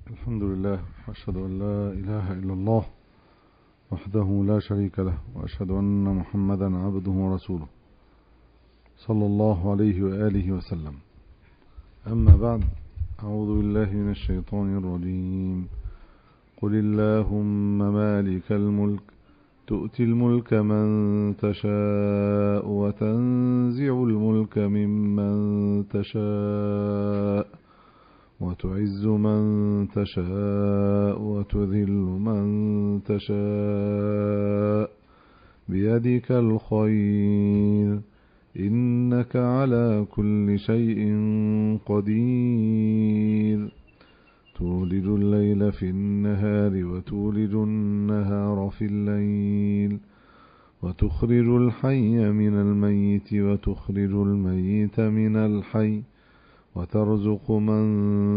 الحمد لله وأشهد أن لا إله إلا الله وحده لا شريك له وأشهد أن محمدا عبده ورسوله صلى الله عليه وآله وسلم أما بعد أعوذ بالله من الشيطان الرجيم قل اللهم مالك الملك تؤتي الملك من تشاء وتنزع الملك ممن تشاء وتعز من تشاء وتذل من تشاء بيدك الخير إنك على كل شيء قدير تولد الليل في النهار وتولد النهار في الليل وتخرج الحي من الميت وتخرج الميت من الحي وترزق من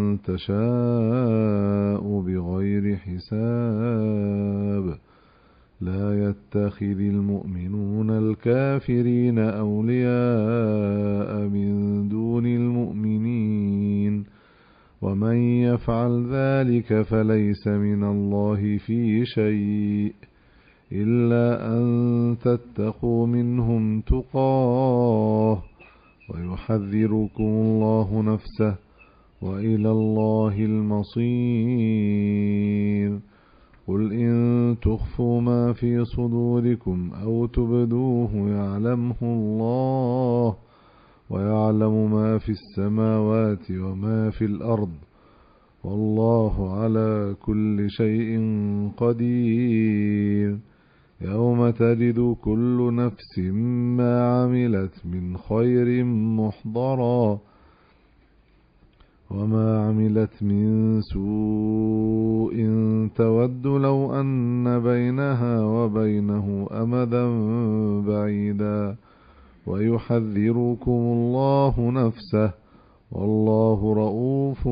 تشاء بغير حساب لا يتخذ المؤمنون الكافرين أولياء من دون المؤمنين ومن يفعل ذلك فليس من الله في شيء إلا أن تتقوا منهم تقاه ويحذركم الله نفسه وإلى الله المصير قل إن تخفوا ما في صدوركم أو تبدوه يعلمه الله ويعلم ما في السماوات وما في الأرض والله على كل شيء قدير يوم تجد كل نفس ما عملت من خير محضرا وما عملت من سوء تود لو أن بينها وبينه أمدا بعيدا ويحذركم الله نفسه والله رؤوف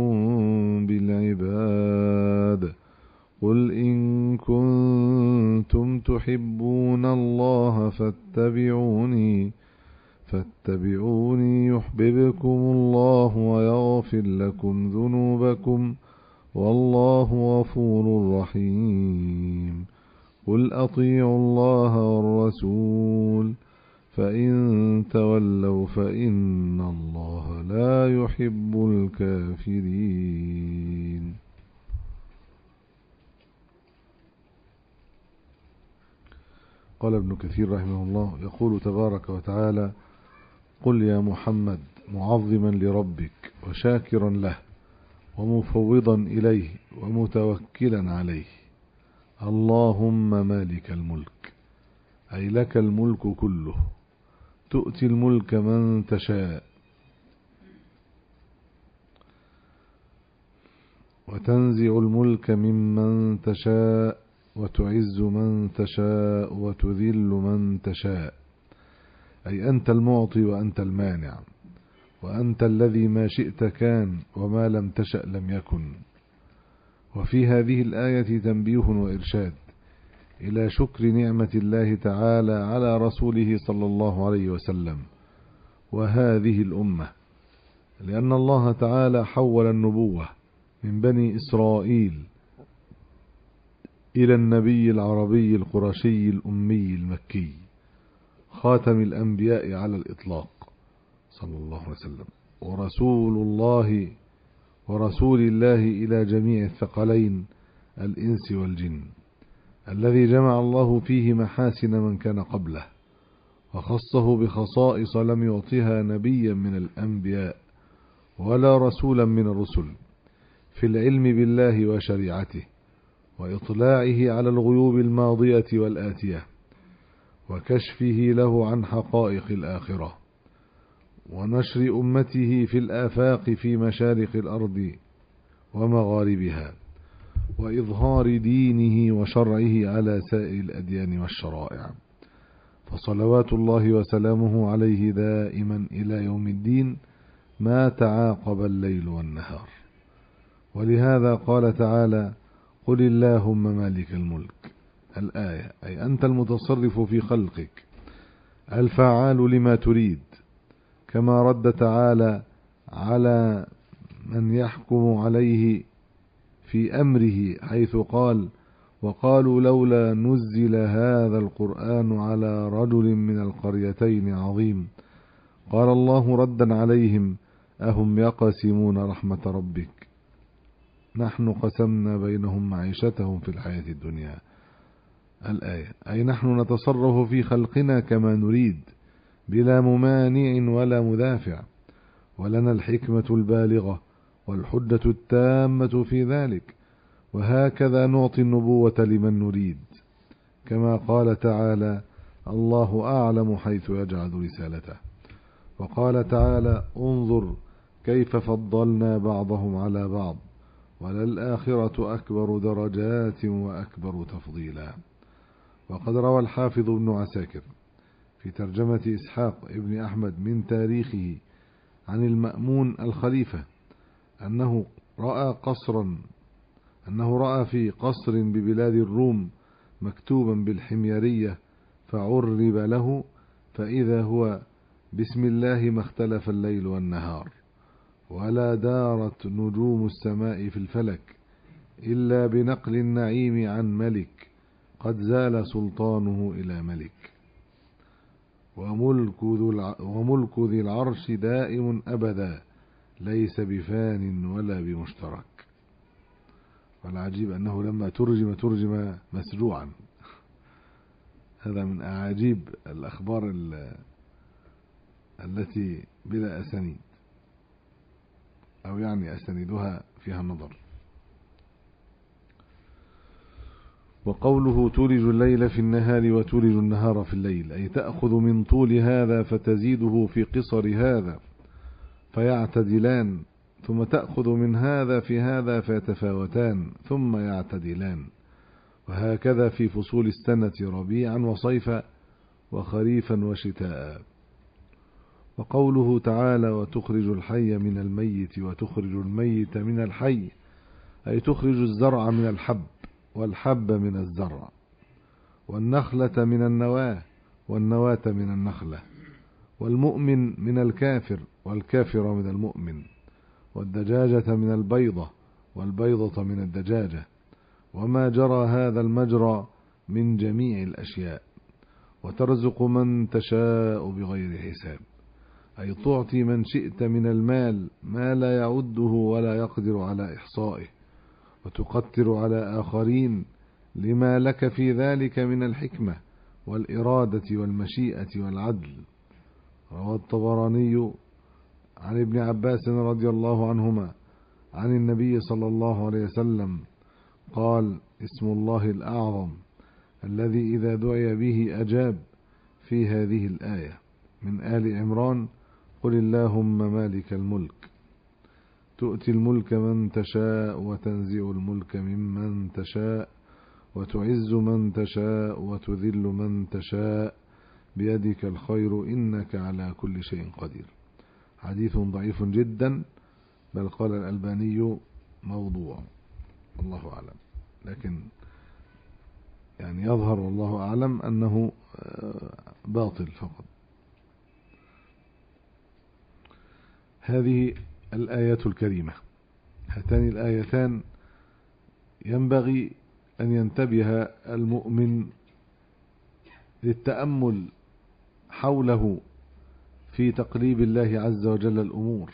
بالعباد قل إن كنتم تحبون الله فاتبعوني فاتبعوني يحببكم الله ويغفر لكم ذنوبكم والله غفور رحيم قل أطيعوا الله والرسول فإن تولوا فإن الله لا يحب الكافرين قال ابن كثير رحمه الله يقول تبارك وتعالى قل يا محمد معظما لربك وشاكرا له ومفوضا إليه ومتوكلا عليه اللهم مالك الملك أي لك الملك كله تؤتي الملك من تشاء وتنزع الملك ممن تشاء وتعز من تشاء وتذل من تشاء أي أنت المعطي وأنت المانع وأنت الذي ما شئت كان وما لم تشأ لم يكن وفي هذه الآية تنبيه وإرشاد إلى شكر نعمة الله تعالى على رسوله صلى الله عليه وسلم وهذه الأمة لأن الله تعالى حول النبوة من بني إسرائيل إلى النبي العربي القرشي الأمي المكي خاتم الأنبياء على الإطلاق صلى الله عليه وسلم ورسول الله ورسول الله إلى جميع الثقلين الإنس والجن الذي جمع الله فيه محاسن من كان قبله وخصه بخصائص لم يعطها نبيا من الأنبياء ولا رسولا من الرسل في العلم بالله وشريعته وإطلاعه على الغيوب الماضية والآتية وكشفه له عن حقائق الآخرة ونشر أمته في الآفاق في مشارق الأرض ومغاربها وإظهار دينه وشرعه على سائر الأديان والشرائع فصلوات الله وسلامه عليه دائما إلى يوم الدين ما تعاقب الليل والنهار ولهذا قال تعالى قل اللهم مالك الملك الآية أي أنت المتصرف في خلقك الفعال لما تريد كما رد تعالى على من يحكم عليه في أمره حيث قال وقالوا لولا نزل هذا القرآن على رجل من القريتين عظيم قال الله ردا عليهم أهم يقسمون رحمة ربك نحن قسمنا بينهم معيشتهم في الحياة الدنيا الآية أي نحن نتصرف في خلقنا كما نريد بلا ممانع ولا مدافع ولنا الحكمة البالغة والحجة التامة في ذلك وهكذا نعطي النبوة لمن نريد كما قال تعالى الله أعلم حيث يجعل رسالته وقال تعالى انظر كيف فضلنا بعضهم على بعض وللآخرة أكبر درجات وأكبر تفضيلا وقد روى الحافظ ابن عساكر في ترجمة إسحاق ابن أحمد من تاريخه عن المأمون الخليفة أنه رأى قصرا أنه رأى في قصر ببلاد الروم مكتوبا بالحميرية فعرب له فإذا هو بسم الله ما اختلف الليل والنهار ولا دارت نجوم السماء في الفلك إلا بنقل النعيم عن ملك قد زال سلطانه إلى ملك وملك, ذو وملك ذي العرش دائم أبدا ليس بفان ولا بمشترك والعجيب أنه لما ترجم ترجم مسجوعا هذا من أعاجيب الأخبار التي بلا أسانيد أو يعني أساندها فيها النظر وقوله تولج الليل في النهار وتولج النهار في الليل أي تأخذ من طول هذا فتزيده في قصر هذا فيعتدلان ثم تأخذ من هذا في هذا فيتفاوتان ثم يعتدلان وهكذا في فصول السنة ربيعا وصيفا وخريفا وشتاء وقوله تعالى وتخرج الحي من الميت وتخرج الميت من الحي أي تخرج الزرع من الحب والحب من الزرع والنخلة من النواة والنواة من النخلة والمؤمن من الكافر والكافر من المؤمن والدجاجة من البيضة والبيضة من الدجاجة وما جرى هذا المجرى من جميع الأشياء وترزق من تشاء بغير حساب أي تعطي من شئت من المال ما لا يعده ولا يقدر على إحصائه وتقتر على آخرين لما لك في ذلك من الحكمة والإرادة والمشيئة والعدل روى الطبراني عن ابن عباس رضي الله عنهما عن النبي صلى الله عليه وسلم قال اسم الله الأعظم الذي إذا دعي به أجاب في هذه الآية من آل عمران قل اللهم مالك الملك تؤتي الملك من تشاء وتنزع الملك ممن تشاء وتعز من تشاء وتذل من تشاء بيدك الخير إنك على كل شيء قدير حديث ضعيف جدا بل قال الألباني موضوع الله أعلم لكن يعني يظهر والله أعلم أنه باطل فقط هذه الآية الكريمة هاتان الآيتان ينبغي أن ينتبه المؤمن للتأمل حوله في تقليب الله عز وجل الأمور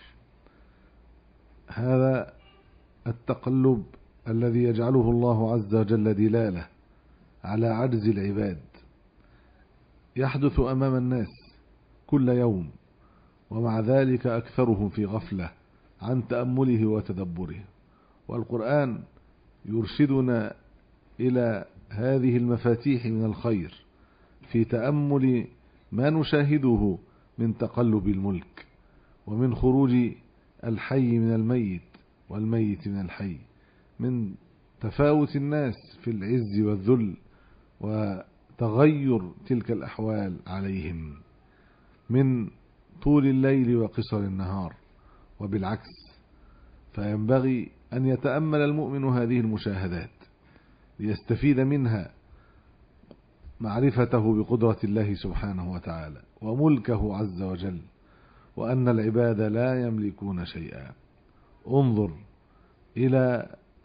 هذا التقلب الذي يجعله الله عز وجل دلالة على عجز العباد يحدث أمام الناس كل يوم ومع ذلك أكثرهم في غفلة عن تأمله وتدبره والقرآن يرشدنا إلى هذه المفاتيح من الخير في تأمل ما نشاهده من تقلب الملك ومن خروج الحي من الميت والميت من الحي من تفاوت الناس في العز والذل وتغير تلك الأحوال عليهم من طول الليل وقصر النهار وبالعكس فينبغي أن يتأمل المؤمن هذه المشاهدات ليستفيد منها معرفته بقدرة الله سبحانه وتعالى وملكه عز وجل وأن العباد لا يملكون شيئا انظر إلى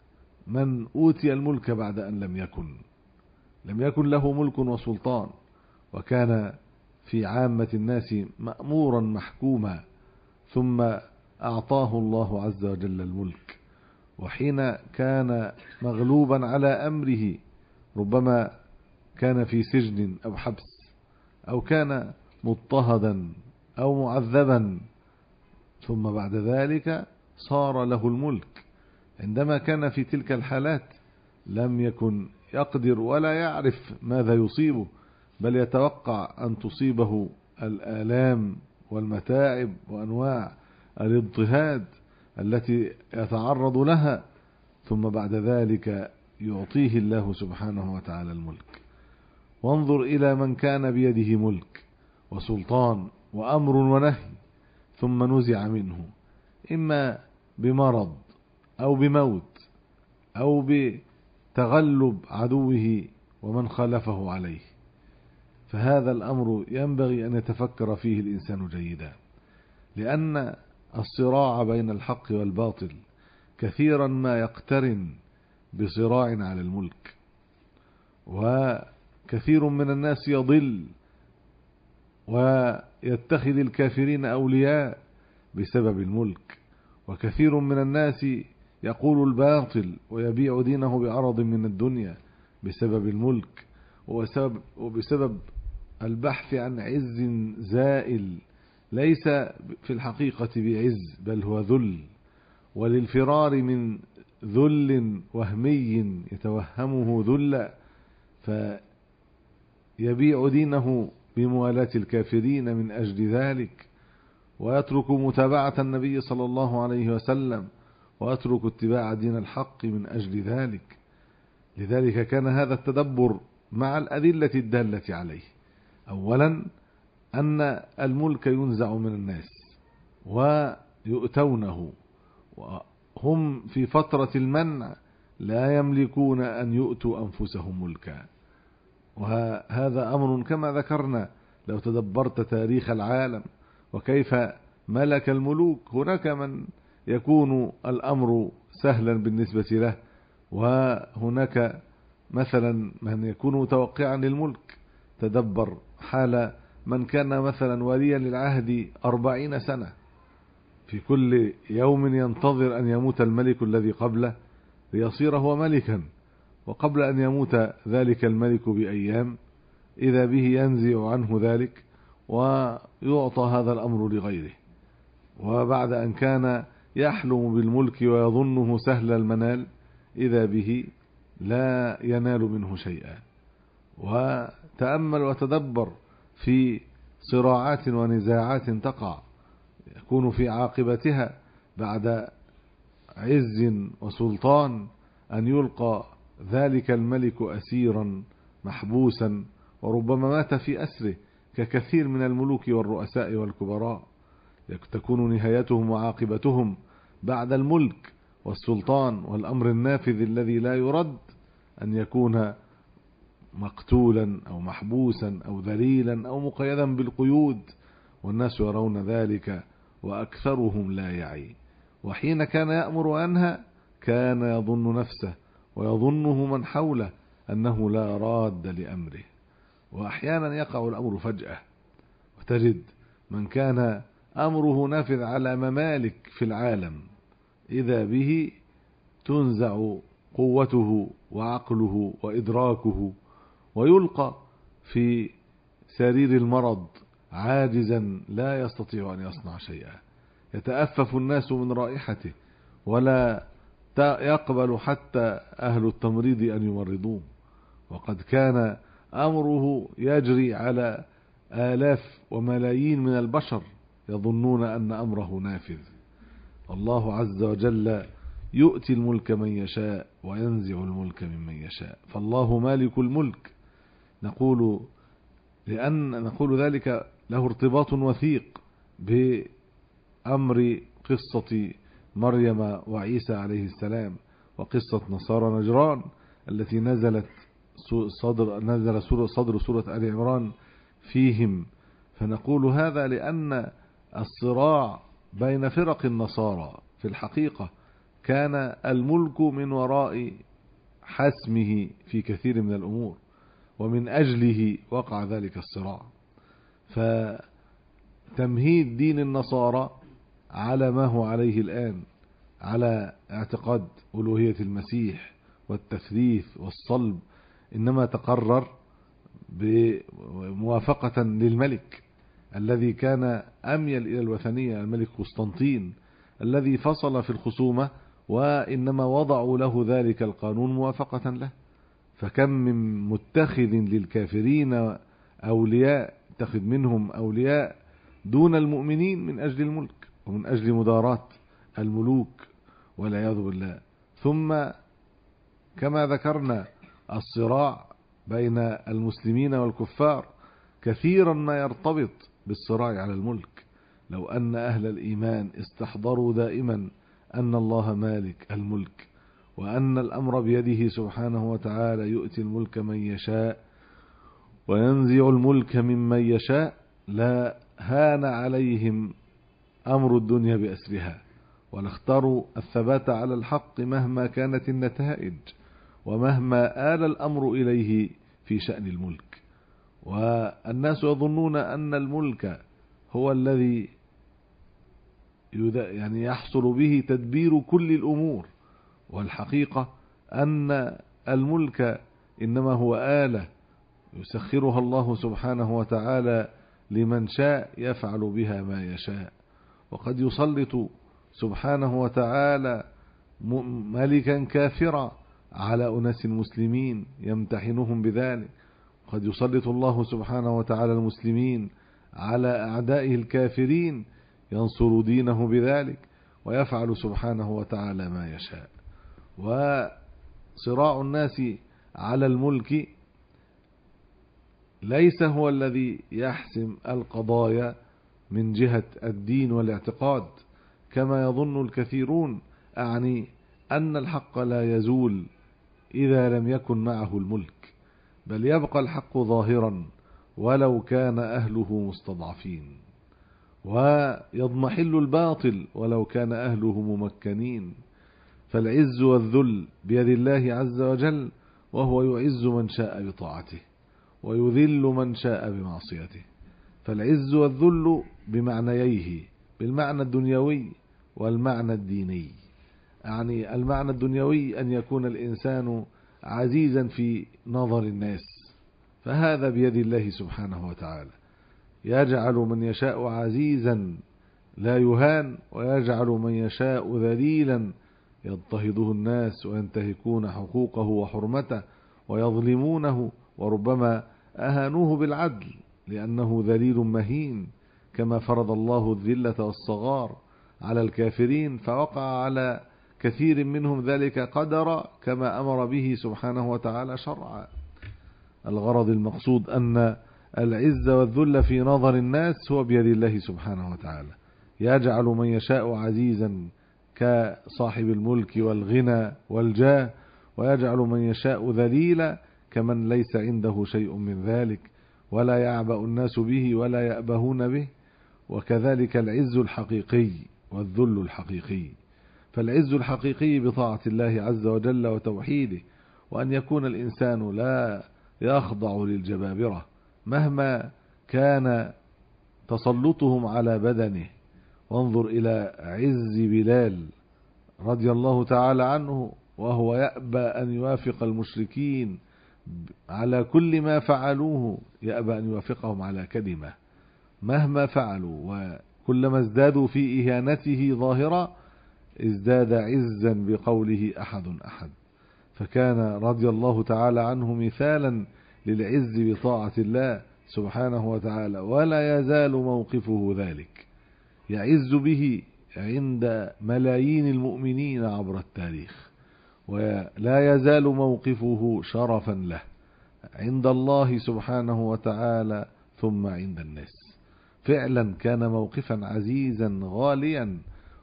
من أوتي الملك بعد أن لم يكن لم يكن له ملك وسلطان وكان في عامة الناس مأمورا محكوما ثم أعطاه الله عز وجل الملك وحين كان مغلوبا على أمره ربما كان في سجن أو حبس أو كان مضطهدا أو معذبا ثم بعد ذلك صار له الملك عندما كان في تلك الحالات لم يكن يقدر ولا يعرف ماذا يصيبه بل يتوقع أن تصيبه الآلام والمتاعب وأنواع الاضطهاد التي يتعرض لها ثم بعد ذلك يعطيه الله سبحانه وتعالى الملك وانظر إلى من كان بيده ملك وسلطان وأمر ونهي ثم نزع منه إما بمرض أو بموت أو بتغلب عدوه ومن خالفه عليه فهذا الأمر ينبغي أن يتفكر فيه الإنسان جيدا لأن الصراع بين الحق والباطل كثيرا ما يقترن بصراع على الملك وكثير من الناس يضل ويتخذ الكافرين أولياء بسبب الملك وكثير من الناس يقول الباطل ويبيع دينه بعرض من الدنيا بسبب الملك وبسبب, وبسبب البحث عن عز زائل ليس في الحقيقة بعز بل هو ذل وللفرار من ذل وهمي يتوهمه ذلا فيبيع دينه بموالاة الكافرين من أجل ذلك ويترك متابعة النبي صلى الله عليه وسلم ويترك اتباع دين الحق من أجل ذلك لذلك كان هذا التدبر مع الأدلة الدالة عليه أولا أن الملك ينزع من الناس ويؤتونه وهم في فترة المنع لا يملكون أن يؤتوا أنفسهم ملكا وهذا أمر كما ذكرنا لو تدبرت تاريخ العالم وكيف ملك الملوك هناك من يكون الأمر سهلا بالنسبة له وهناك مثلا من يكون متوقعا للملك تدبر حال من كان مثلا وليا للعهد أربعين سنة في كل يوم ينتظر أن يموت الملك الذي قبله ليصير هو ملكا وقبل أن يموت ذلك الملك بأيام إذا به ينزع عنه ذلك ويعطى هذا الأمر لغيره وبعد أن كان يحلم بالملك ويظنه سهل المنال إذا به لا ينال منه شيئا وتأمل وتدبر في صراعات ونزاعات تقع يكون في عاقبتها بعد عز وسلطان أن يلقى ذلك الملك أسيرا محبوسا وربما مات في أسره ككثير من الملوك والرؤساء والكبراء تكون نهايتهم وعاقبتهم بعد الملك والسلطان والأمر النافذ الذي لا يرد أن يكون مقتولا أو محبوسا أو ذليلا أو مقيدا بالقيود والناس يرون ذلك وأكثرهم لا يعي وحين كان يأمر وينهى كان يظن نفسه ويظنه من حوله أنه لا راد لأمره وأحيانا يقع الأمر فجأة وتجد من كان أمره نافذ على ممالك في العالم إذا به تنزع قوته وعقله وإدراكه ويلقى في سرير المرض عاجزا لا يستطيع أن يصنع شيئا يتأفف الناس من رائحته ولا يقبل حتى أهل التمريض أن يمرضوه وقد كان أمره يجري على آلاف وملايين من البشر يظنون أن أمره نافذ الله عز وجل يؤتي الملك من يشاء وينزع الملك ممن يشاء فالله مالك الملك نقول لأن نقول ذلك له ارتباط وثيق بأمر قصة مريم وعيسى عليه السلام وقصة نصارى نجران التي نزلت صدر نزل سورة صدر سورة آل عمران فيهم فنقول هذا لأن الصراع بين فرق النصارى في الحقيقة كان الملك من وراء حسمه في كثير من الأمور ومن أجله وقع ذلك الصراع فتمهيد دين النصارى على ما هو عليه الآن على اعتقاد ألوهية المسيح والتثليث والصلب إنما تقرر بموافقة للملك الذي كان أميل إلى الوثنية الملك قسطنطين الذي فصل في الخصومة وإنما وضعوا له ذلك القانون موافقة له فكم من متخذ للكافرين أولياء اتخذ منهم أولياء دون المؤمنين من أجل الملك ومن أجل مداراة الملوك والعياذ بالله ثم كما ذكرنا الصراع بين المسلمين والكفار كثيرا ما يرتبط بالصراع على الملك لو أن أهل الإيمان استحضروا دائما أن الله مالك الملك وأن الأمر بيده سبحانه وتعالى يؤتي الملك من يشاء وينزع الملك ممن يشاء لا هان عليهم أمر الدنيا بأسرها ولاختاروا الثبات على الحق مهما كانت النتائج ومهما آل الأمر إليه في شأن الملك والناس يظنون أن الملك هو الذي يعني يحصل به تدبير كل الأمور والحقيقة أن الملك إنما هو آلة يسخرها الله سبحانه وتعالى لمن شاء يفعل بها ما يشاء وقد يسلط سبحانه وتعالى ملكا كافرا على أناس مسلمين يمتحنهم بذلك قد يسلط الله سبحانه وتعالى المسلمين على أعدائه الكافرين ينصر دينه بذلك ويفعل سبحانه وتعالى ما يشاء وصراع الناس على الملك ليس هو الذي يحسم القضايا من جهة الدين والاعتقاد كما يظن الكثيرون أعني أن الحق لا يزول إذا لم يكن معه الملك بل يبقى الحق ظاهرا ولو كان أهله مستضعفين ويضمحل الباطل ولو كان أهله ممكنين فالعز والذل بيد الله عز وجل وهو يعز من شاء بطاعته ويذل من شاء بمعصيته فالعز والذل بمعنييه بالمعنى الدنيوي والمعنى الديني يعني المعنى الدنيوي أن يكون الإنسان عزيزا في نظر الناس فهذا بيد الله سبحانه وتعالى يجعل من يشاء عزيزا لا يهان ويجعل من يشاء ذليلا يضطهده الناس وينتهكون حقوقه وحرمته ويظلمونه وربما أهانوه بالعدل لأنه ذليل مهين كما فرض الله الذلة والصغار على الكافرين فوقع على كثير منهم ذلك قدر كما أمر به سبحانه وتعالى شرعا الغرض المقصود أن العز والذل في نظر الناس هو بيد الله سبحانه وتعالى يجعل من يشاء عزيزا كصاحب الملك والغنى والجاه ويجعل من يشاء ذليلا كمن ليس عنده شيء من ذلك ولا يعبأ الناس به ولا يأبهون به وكذلك العز الحقيقي والذل الحقيقي فالعز الحقيقي بطاعة الله عز وجل وتوحيده وأن يكون الإنسان لا يخضع للجبابرة مهما كان تسلطهم على بدنه وانظر إلى عز بلال رضي الله تعالى عنه وهو يأبى أن يوافق المشركين على كل ما فعلوه يأبى أن يوافقهم على كلمة مهما فعلوا وكلما ازدادوا في إهانته ظاهرة ازداد عزا بقوله أحد أحد فكان رضي الله تعالى عنه مثالا للعز بطاعة الله سبحانه وتعالى ولا يزال موقفه ذلك يعز به عند ملايين المؤمنين عبر التاريخ ولا يزال موقفه شرفا له عند الله سبحانه وتعالى ثم عند الناس فعلا كان موقفا عزيزا غاليا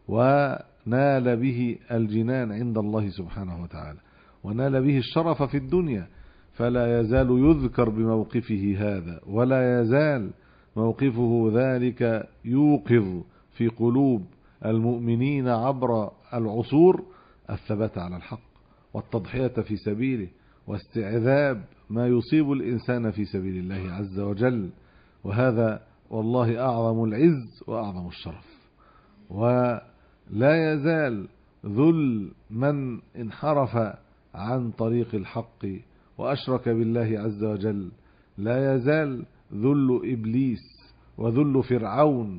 ونال به الجنان عند الله سبحانه وتعالى ونال به الشرف في الدنيا فلا يزال يذكر بموقفه هذا ولا يزال موقفه ذلك يوقظ في قلوب المؤمنين عبر العصور الثبات على الحق والتضحية في سبيله واستعذاب ما يصيب الإنسان في سبيل الله عز وجل وهذا والله أعظم العز وأعظم الشرف ولا يزال ذل من انحرف عن طريق الحق وأشرك بالله عز وجل لا يزال ذل إبليس وذل فرعون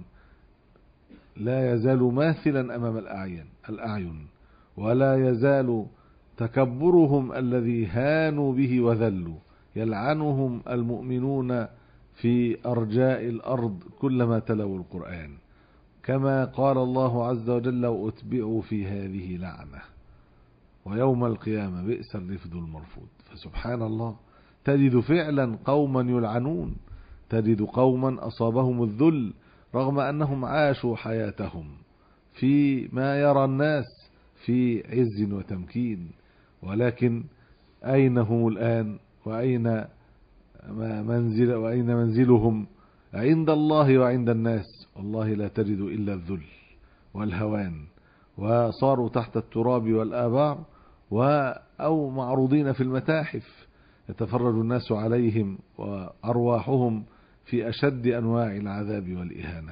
لا يزال ماثلا أمام الأعين الأعين ولا يزال تكبرهم الذي هانوا به وذلوا يلعنهم المؤمنون في أرجاء الأرض كلما تلوا القرآن كما قال الله عز وجل وأتبعوا في هذه لعنة ويوم القيامة بئس الرفد المرفوض فسبحان الله تجد فعلا قوما يلعنون تجد قوما أصابهم الذل رغم أنهم عاشوا حياتهم في ما يرى الناس في عز وتمكين ولكن أين هم الآن وأين منزل وأين منزلهم عند الله وعند الناس والله لا تجد إلا الذل والهوان وصاروا تحت التراب والآبار أو معروضين في المتاحف يتفرج الناس عليهم وأرواحهم في أشد أنواع العذاب والإهانة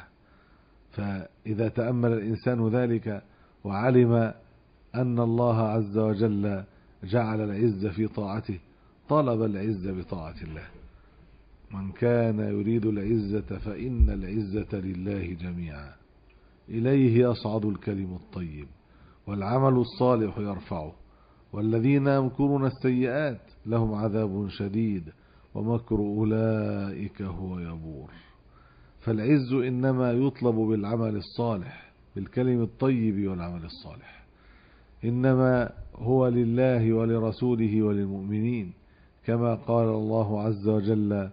فإذا تأمل الإنسان ذلك وعلم أن الله عز وجل جعل العز في طاعته طلب العز بطاعة الله من كان يريد العزة فإن العزة لله جميعا إليه يصعد الكلم الطيب والعمل الصالح يرفعه والذين يمكرون السيئات لهم عذاب شديد ومكر أولئك هو يبور فالعز إنما يطلب بالعمل الصالح بالكلم الطيب والعمل الصالح إنما هو لله ولرسوله وللمؤمنين كما قال الله عز وجل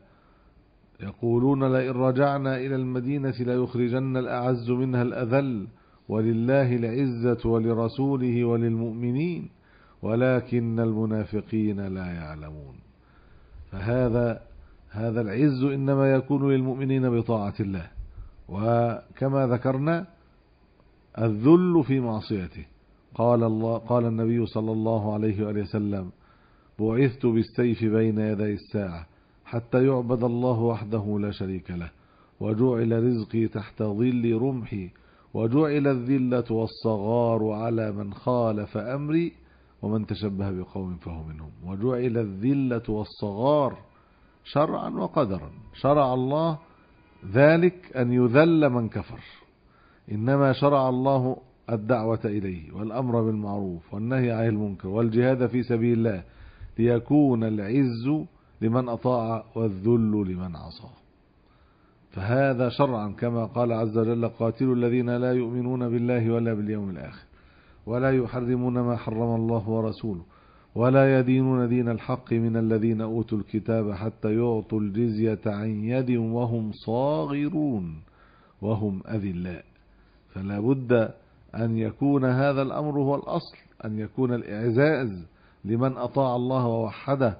يقولون لئن رجعنا إلى المدينة ليخرجن الأعز منها الأذل ولله العزة ولرسوله وللمؤمنين ولكن المنافقين لا يعلمون فهذا هذا العز إنما يكون للمؤمنين بطاعة الله وكما ذكرنا الذل في معصيته قال الله قال النبي صلى الله عليه وآله وسلم بعثت بالسيف بين يدي الساعة حتى يعبد الله وحده لا شريك له وجعل رزقي تحت ظل رمحي وجعل الذلة والصغار على من خالف أمري ومن تشبه بقوم فهو منهم وجعل الذلة والصغار شرعا وقدرا شرع الله ذلك أن يذل من كفر إنما شرع الله الدعوة إليه والأمر بالمعروف والنهي عن المنكر والجهاد في سبيل الله ليكون العز لمن أطاع والذل لمن عصى فهذا شرعا كما قال عز وجل قاتلوا الذين لا يؤمنون بالله ولا باليوم الآخر ولا يحرمون ما حرم الله ورسوله ولا يدينون دين الحق من الذين أوتوا الكتاب حتى يعطوا الجزية عن يد وهم صاغرون وهم أذلاء فلا بد أن يكون هذا الأمر هو الأصل أن يكون الإعزاز لمن أطاع الله ووحده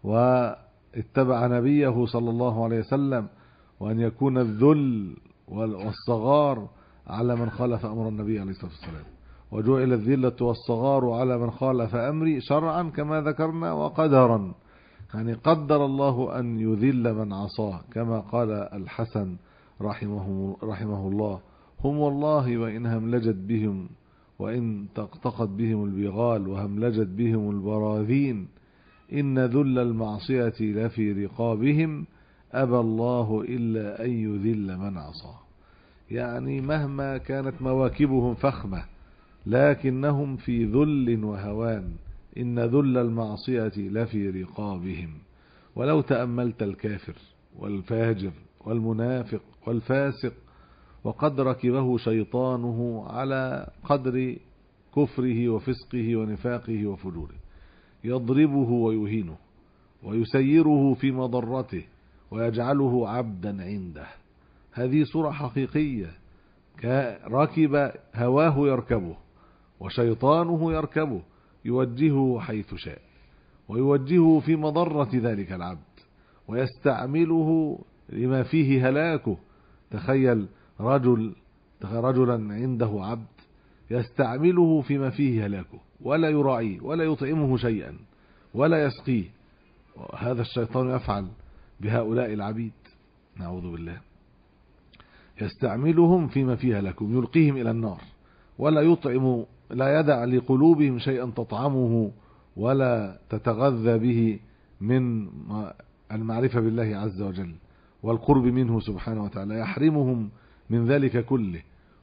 واتبع نبيه صلى الله عليه وسلم وأن يكون الذل والصغار على من خالف أمر النبي عليه الصلاة والسلام وجعل الذلة والصغار على من خالف أمري شرعا كما ذكرنا وقدرا يعني قدر الله أن يذل من عصاه كما قال الحسن رحمه, رحمه الله هم والله وإن هملجت بهم وإن تقتقت بهم البغال وهملجت بهم البراذين إن ذل المعصية لفي رقابهم أبى الله إلا أن يذل من عصاه يعني مهما كانت مواكبهم فخمة لكنهم في ذل وهوان إن ذل المعصية لفي رقابهم ولو تأملت الكافر والفاجر والمنافق والفاسق وقد ركبه شيطانه على قدر كفره وفسقه ونفاقه وفجوره يضربه ويهينه ويسيره في مضرته ويجعله عبدا عنده هذه صورة حقيقية ركب هواه يركبه وشيطانه يركبه يوجهه حيث شاء ويوجهه في مضرة ذلك العبد ويستعمله لما فيه هلاكه تخيل رجل رجلا عنده عبد يستعمله فيما فيه هلاكه ولا يراعيه ولا يطعمه شيئا ولا يسقيه هذا الشيطان يفعل بهؤلاء العبيد نعوذ بالله يستعملهم فيما فيه هلاكهم يلقيهم إلى النار ولا يطعم لا يدع لقلوبهم شيئا تطعمه ولا تتغذى به من المعرفة بالله عز وجل والقرب منه سبحانه وتعالى يحرمهم من ذلك كله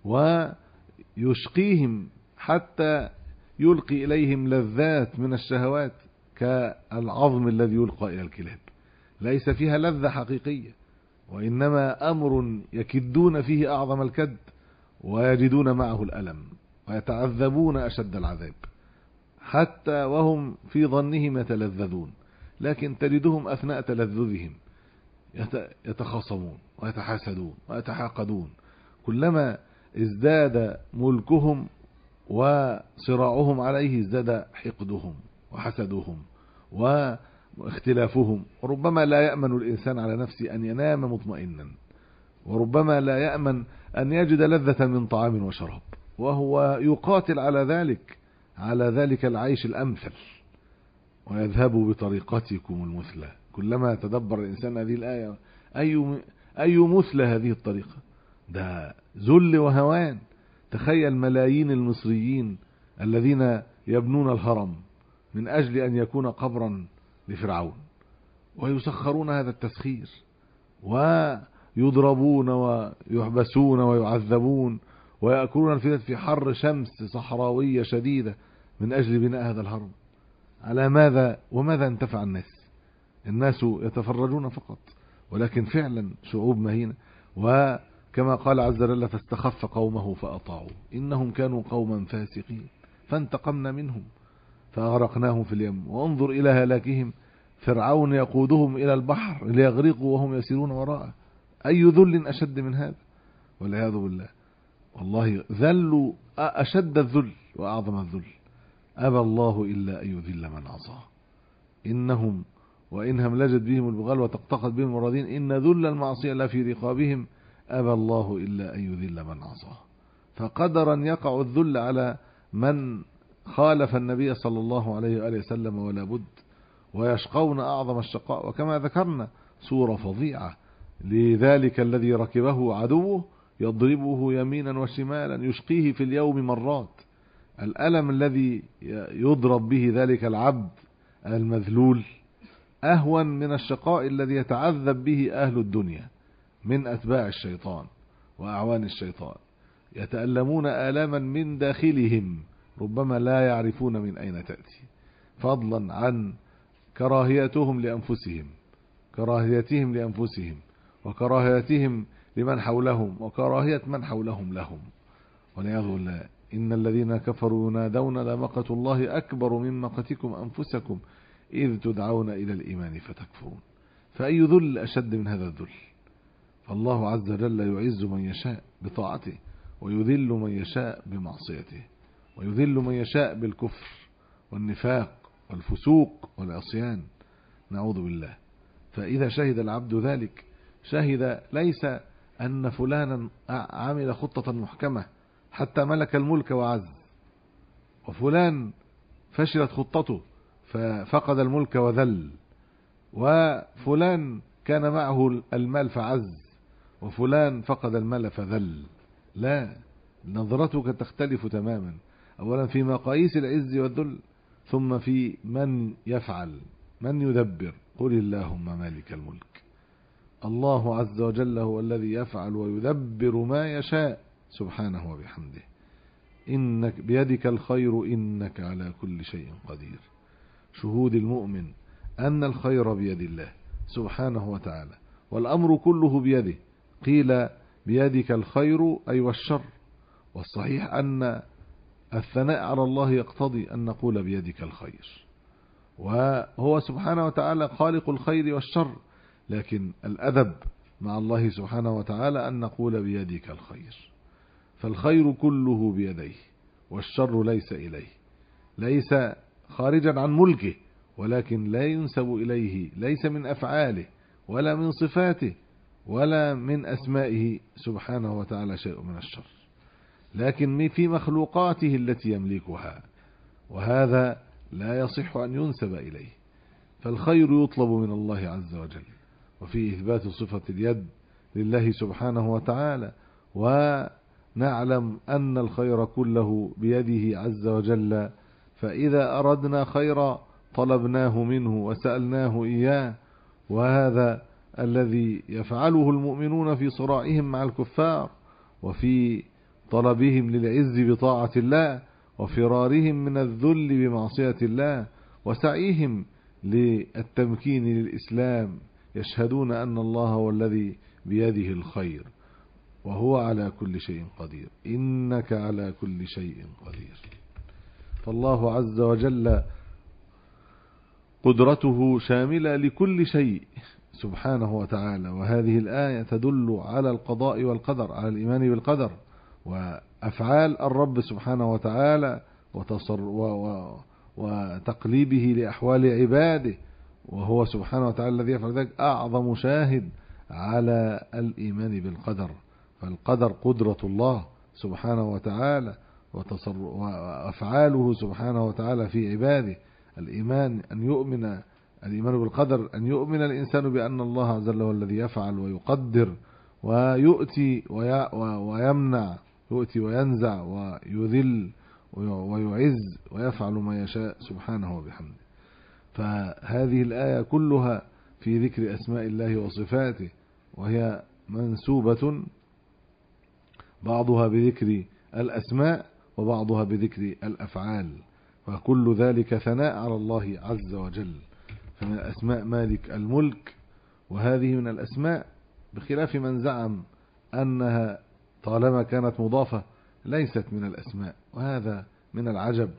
ويشقيهم حتى يلقي إليهم لذات من الشهوات كالعظم الذي يلقى إلى الكلاب ليس فيها لذة حقيقية وإنما أمر يكدون فيه أعظم الكد ويجدون معه الألم ويتعذبون أشد العذاب حتى وهم في ظنهم يتلذذون لكن تجدهم أثناء تلذذهم يتخاصمون ويتحاسدون ويتحاقدون كلما ازداد ملكهم وصراعهم عليه ازداد حقدهم وحسدهم واختلافهم وربما لا يأمن الإنسان على نفسه أن ينام مطمئنا وربما لا يأمن أن يجد لذة من طعام وشراب وهو يقاتل على ذلك على ذلك العيش الأمثل ويذهب بطريقتكم المثلى كلما تدبر الإنسان هذه الآية أي أي مثلى هذه الطريقة ده ذل وهوان تخيل ملايين المصريين الذين يبنون الهرم من أجل أن يكون قبرا لفرعون ويسخرون هذا التسخير ويضربون ويحبسون ويعذبون ويأكلون الفتن في حر شمس صحراوية شديدة من أجل بناء هذا الهرم على ماذا وماذا انتفع الناس الناس يتفرجون فقط ولكن فعلا شعوب مهينة وكما قال عز وجل فاستخف قومه فأطاعوا إنهم كانوا قوما فاسقين فانتقمنا منهم فأغرقناهم في اليم وانظر إلى هلاكهم فرعون يقودهم إلى البحر ليغرقوا وهم يسيرون وراءه أي ذل أشد من هذا والعياذ بالله والله ذلوا أشد الذل وأعظم الذل أبى الله إلا أن يذل من عصاه إنهم وإن هملجت بهم البغال وتقتقت بهم المرادين إن ذل المعصية لا في رقابهم أبى الله إلا أن يذل من عصاه فقدرا يقع الذل على من خالف النبي صلى الله عليه وآله وسلم ولا بد ويشقون أعظم الشقاء وكما ذكرنا صورة فظيعة لذلك الذي ركبه عدوه يضربه يمينا وشمالا يشقيه في اليوم مرات الألم الذي يضرب به ذلك العبد المذلول أهون من الشقاء الذي يتعذب به أهل الدنيا من أتباع الشيطان وأعوان الشيطان يتألمون آلاما من داخلهم ربما لا يعرفون من أين تأتي فضلا عن كراهيتهم لأنفسهم كراهيتهم لأنفسهم وكراهيتهم لمن حولهم وكراهية من حولهم لهم والعياذ بالله إن الذين كفروا ينادون لمقة الله أكبر من مقتكم أنفسكم إذ تدعون إلى الإيمان فتكفرون فأي ذل أشد من هذا الذل فالله عز وجل يعز من يشاء بطاعته ويذل من يشاء بمعصيته ويذل من يشاء بالكفر والنفاق والفسوق والعصيان نعوذ بالله فإذا شهد العبد ذلك شهد ليس أن فلانا عمل خطة محكمة حتى ملك الملك وعز وفلان فشلت خطته ففقد الملك وذل وفلان كان معه المال فعز وفلان فقد المال فذل لا نظرتك تختلف تماما اولا في مقاييس العز والذل ثم في من يفعل من يدبر قل اللهم مالك الملك الله عز وجل هو الذي يفعل ويدبر ما يشاء سبحانه وبحمده إنك بيدك الخير إنك على كل شيء قدير شهود المؤمن أن الخير بيد الله سبحانه وتعالى والأمر كله بيده قيل بيدك الخير أي والشر والصحيح أن الثناء على الله يقتضي أن نقول بيدك الخير وهو سبحانه وتعالى خالق الخير والشر لكن الأدب مع الله سبحانه وتعالى أن نقول بيدك الخير فالخير كله بيديه والشر ليس إليه ليس خارجا عن ملكه ولكن لا ينسب إليه ليس من أفعاله ولا من صفاته ولا من أسمائه سبحانه وتعالى شيء من الشر لكن في مخلوقاته التي يملكها وهذا لا يصح أن ينسب إليه فالخير يطلب من الله عز وجل وفي إثبات صفة اليد لله سبحانه وتعالى ونعلم أن الخير كله بيده عز وجل فإذا أردنا خيرا طلبناه منه وسألناه إياه وهذا الذي يفعله المؤمنون في صراعهم مع الكفار وفي طلبهم للعز بطاعة الله وفرارهم من الذل بمعصية الله وسعيهم للتمكين للإسلام يشهدون أن الله هو الذي بيده الخير وهو على كل شيء قدير إنك على كل شيء قدير فالله عز وجل قدرته شاملة لكل شيء سبحانه وتعالى وهذه الآية تدل على القضاء والقدر على الإيمان بالقدر وأفعال الرب سبحانه وتعالى وتصر و و وتقليبه لأحوال عباده وهو سبحانه وتعالى الذي يفعل ذلك أعظم شاهد على الإيمان بالقدر فالقدر قدرة الله سبحانه وتعالى وأفعاله سبحانه وتعالى في عباده الإيمان أن يؤمن الإيمان بالقدر أن يؤمن الإنسان بأن الله عز وجل هو الذي يفعل ويقدر ويؤتي ويمنع يؤتي وينزع ويذل ويعز ويفعل ما يشاء سبحانه وبحمده فهذه الآية كلها في ذكر أسماء الله وصفاته وهي منسوبة بعضها بذكر الأسماء وبعضها بذكر الأفعال وكل ذلك ثناء على الله عز وجل فمن أسماء مالك الملك وهذه من الأسماء بخلاف من زعم أنها طالما كانت مضافة ليست من الأسماء وهذا من العجب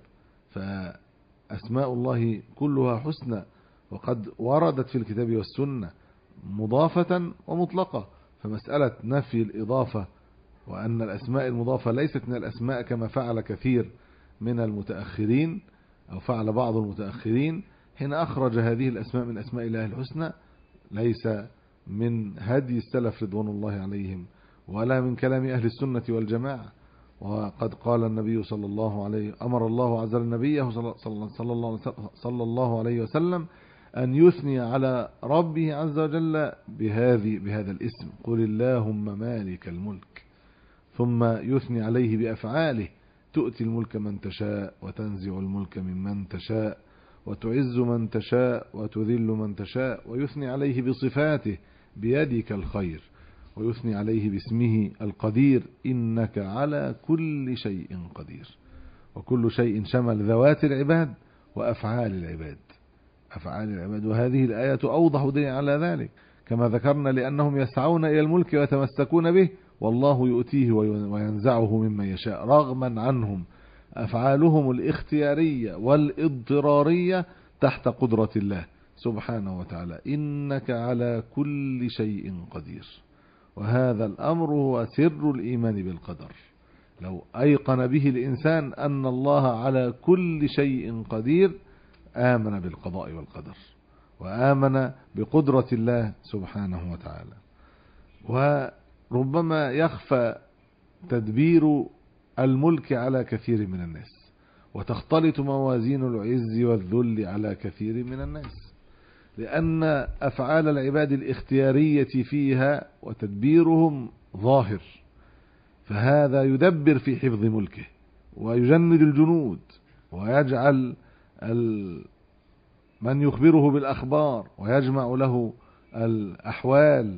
فأسماء الله كلها حسنى وقد وردت في الكتاب والسنة مضافة ومطلقة فمسألة نفي الإضافة وأن الأسماء المضافة ليست من الأسماء كما فعل كثير من المتأخرين أو فعل بعض المتأخرين حين أخرج هذه الأسماء من أسماء الله الحسنى ليس من هدي السلف رضوان الله عليهم ولا من كلام أهل السنة والجماعة وقد قال النبي صلى الله عليه أمر الله عز وجل النبي صلى الله, صلى الله عليه وسلم أن يثني على ربه عز وجل بهذه بهذا الاسم قل اللهم مالك الملك ثم يثني عليه بأفعاله تؤتي الملك من تشاء وتنزع الملك ممن تشاء وتعز من تشاء وتذل من تشاء ويثني عليه بصفاته بيدك الخير ويثني عليه باسمه القدير إنك على كل شيء قدير وكل شيء شمل ذوات العباد وأفعال العباد أفعال العباد وهذه الآية أوضح دليل على ذلك كما ذكرنا لأنهم يسعون إلى الملك ويتمسكون به والله يؤتيه وينزعه ممن يشاء رغما عنهم أفعالهم الاختيارية والاضطرارية تحت قدرة الله سبحانه وتعالى إنك على كل شيء قدير وهذا الأمر هو سر الإيمان بالقدر لو أيقن به الإنسان أن الله على كل شيء قدير آمن بالقضاء والقدر وآمن بقدرة الله سبحانه وتعالى وربما يخفى تدبير الملك على كثير من الناس وتختلط موازين العز والذل على كثير من الناس لأن أفعال العباد الاختيارية فيها وتدبيرهم ظاهر فهذا يدبر في حفظ ملكه ويجند الجنود ويجعل من يخبره بالأخبار ويجمع له الأحوال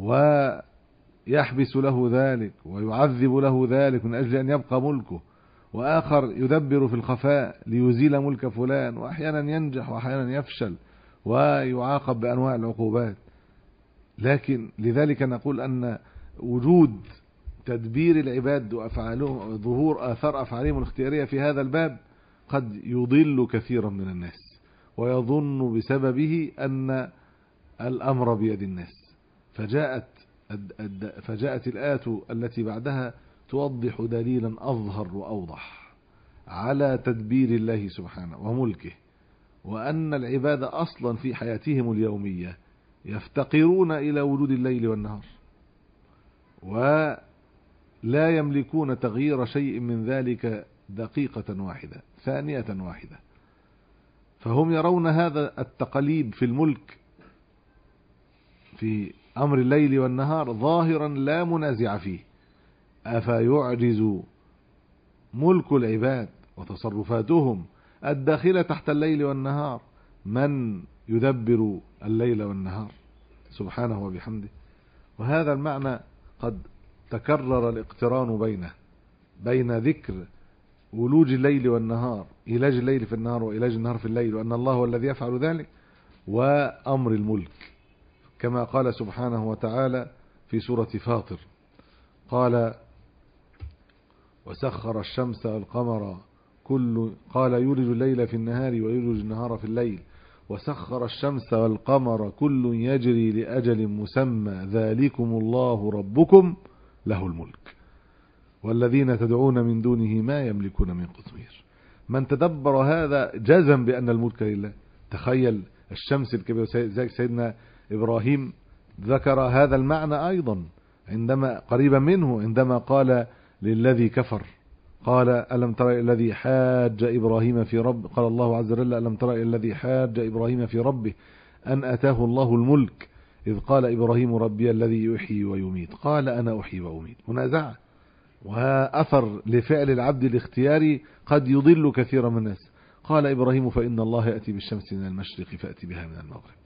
ويحبس له ذلك ويعذب له ذلك من أجل أن يبقى ملكه وآخر يدبر في الخفاء ليزيل ملك فلان وأحيانا ينجح وأحيانا يفشل ويعاقب بأنواع العقوبات لكن لذلك نقول أن وجود تدبير العباد وأفعالهم ظهور آثار أفعالهم الاختيارية في هذا الباب قد يضل كثيرا من الناس ويظن بسببه أن الأمر بيد الناس فجاءت فجاءت الآية التي بعدها توضح دليلا أظهر وأوضح على تدبير الله سبحانه وملكه وأن العباد أصلا في حياتهم اليومية يفتقرون إلى وجود الليل والنهار لا يملكون تغيير شيء من ذلك دقيقة واحدة ثانية واحدة فهم يرون هذا التقليد في الملك في أمر الليل والنهار ظاهرا لا منازع فيه أفيعجز ملك العباد وتصرفاتهم الداخلة تحت الليل والنهار من يدبر الليل والنهار سبحانه وبحمده وهذا المعنى قد تكرر الاقتران بينه بين ذكر ولوج الليل والنهار إيلاج الليل في النهار وإيلاج النهار في الليل وأن الله هو الذي يفعل ذلك وأمر الملك كما قال سبحانه وتعالى في سورة فاطر قال وسخر الشمس والقمر كل قال يولج الليل في النهار ويولج النهار في الليل وسخر الشمس والقمر كل يجري لأجل مسمى ذلكم الله ربكم له الملك والذين تدعون من دونه ما يملكون من قطمير من تدبر هذا جزم بأن الملك لله تخيل الشمس الكبيرة زي سيدنا إبراهيم ذكر هذا المعنى أيضا عندما قريبا منه عندما قال للذي كفر قال ألم ترى الذي حاج إبراهيم في رب قال الله عز وجل ألم ترى الذي حاج إبراهيم في ربه أن أتاه الله الملك إذ قال إبراهيم ربي الذي يحيي ويميت قال أنا أحيي وأميت منازعة وأثر لفعل العبد الاختياري قد يضل كثيرا من الناس قال إبراهيم فإن الله يأتي بالشمس من المشرق فأتي بها من المغرب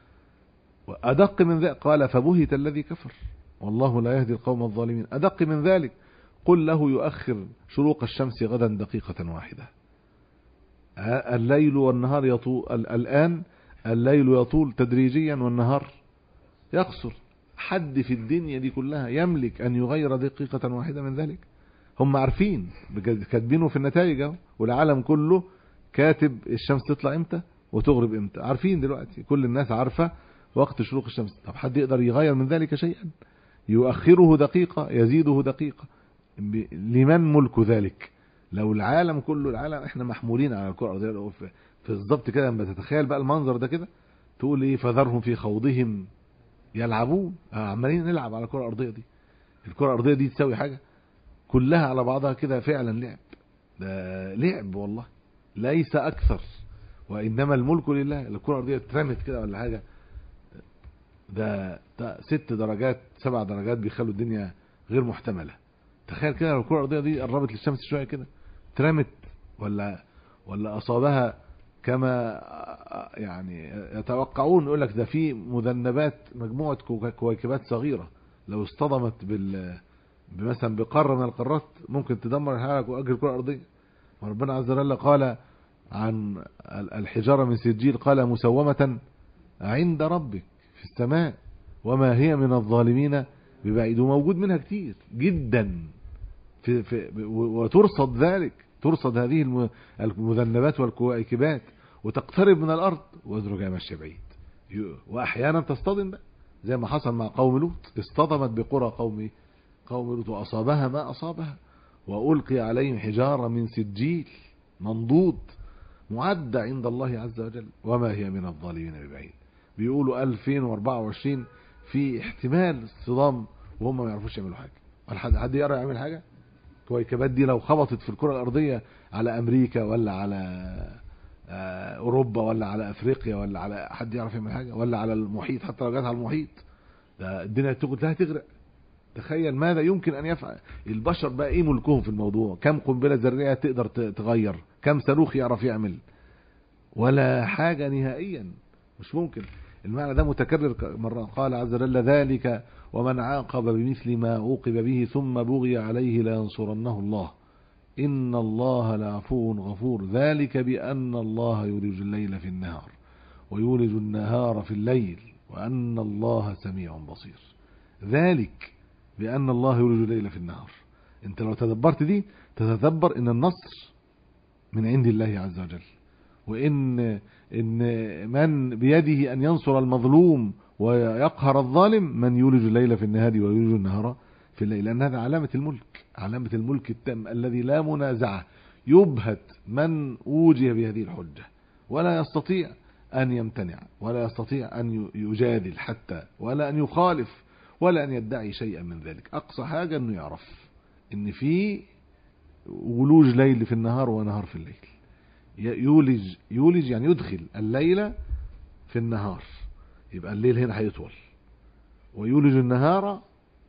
وأدق من ذلك قال فبهت الذي كفر والله لا يهدي القوم الظالمين أدق من ذلك قل له يؤخر شروق الشمس غدا دقيقة واحدة الليل والنهار يطول الآن الليل يطول تدريجيا والنهار يقصر حد في الدنيا دي كلها يملك أن يغير دقيقة واحدة من ذلك هم عارفين كاتبينه في النتائج والعالم كله كاتب الشمس تطلع امتى وتغرب امتى عارفين دلوقتي كل الناس عارفة وقت شروق الشمس طب حد يقدر يغير من ذلك شيئا يؤخره دقيقة يزيده دقيقة لمن ملك ذلك لو العالم كله العالم احنا محمولين على الكرة الأرضية في الضبط كده لما تتخيل بقى المنظر ده كده تقول ايه فذرهم في خوضهم يلعبون عمالين نلعب على الكرة الأرضية دي الكرة الأرضية دي تساوي حاجة كلها على بعضها كده فعلا لعب ده لعب والله ليس أكثر وإنما الملك لله الكرة الأرضية اترمت كده ولا حاجة ده, ده ست درجات سبع درجات بيخلوا الدنيا غير محتملة تخيل كده لو الكرة الأرضية دي قربت للشمس شوية كده اترمت ولا ولا أصابها كما يعني يتوقعون يقول لك ده في مذنبات مجموعة كويكبات صغيرة لو اصطدمت بال مثلا بقارة من القارات ممكن تدمر الحالة وأجل الكرة الأرضية وربنا عز وجل قال عن الحجارة من سجيل قال مسومة عند ربك في السماء وما هي من الظالمين ببعيد وموجود منها كتير جدا في في وترصد ذلك ترصد هذه المذنبات والكويكبات وتقترب من الأرض وادرجها ماشية بعيد وأحيانا تصطدم بقى زي ما حصل مع قوم لوط اصطدمت بقرى قوم قوم لوط وأصابها ما أصابها وألقي عليهم حجارة من سجيل منضود معدة عند الله عز وجل وما هي من الظالمين ببعيد بيقولوا 2024 في احتمال اصطدام وهم ما يعرفوش يعملوا حاجة حد حد يقرا يعمل حاجة الكويكبات دي لو خبطت في الكرة الأرضية على أمريكا ولا على أوروبا ولا على أفريقيا ولا على حد يعرف يعمل حاجة ولا على المحيط حتى لو جت على المحيط ده الدنيا لا تغرق تخيل ماذا يمكن أن يفعل البشر بقى إيه ملكهم في الموضوع كم قنبلة ذرية تقدر تغير كم صاروخ يعرف يعمل ولا حاجة نهائيا مش ممكن المعنى ده متكرر مرة قال عز وجل ذلك ومن عاقب بمثل ما عوقب به ثم بغي عليه لينصرنه الله إن الله لعفو غفور ذلك بأن الله يولج الليل في النهار ويولج النهار في الليل وأن الله سميع بصير ذلك بأن الله يولج الليل في النهار انت لو تدبرت دي تتدبر ان النصر من عند الله عز وجل وان ان من بيده ان ينصر المظلوم ويقهر الظالم من يولج الليل في النهار ويولج النهار في الليل لأن هذا علامة الملك علامة الملك التام الذي لا منازعة يبهت من أوجي بهذه الحجة ولا يستطيع أن يمتنع ولا يستطيع أن يجادل حتى ولا أن يخالف ولا أن يدعي شيئا من ذلك أقصى حاجة أنه يعرف ان في ولوج ليل في النهار ونهار في الليل ي- يولج يولج يعني يدخل الليل في النهار يبقى الليل هنا هيطول ويولج النهار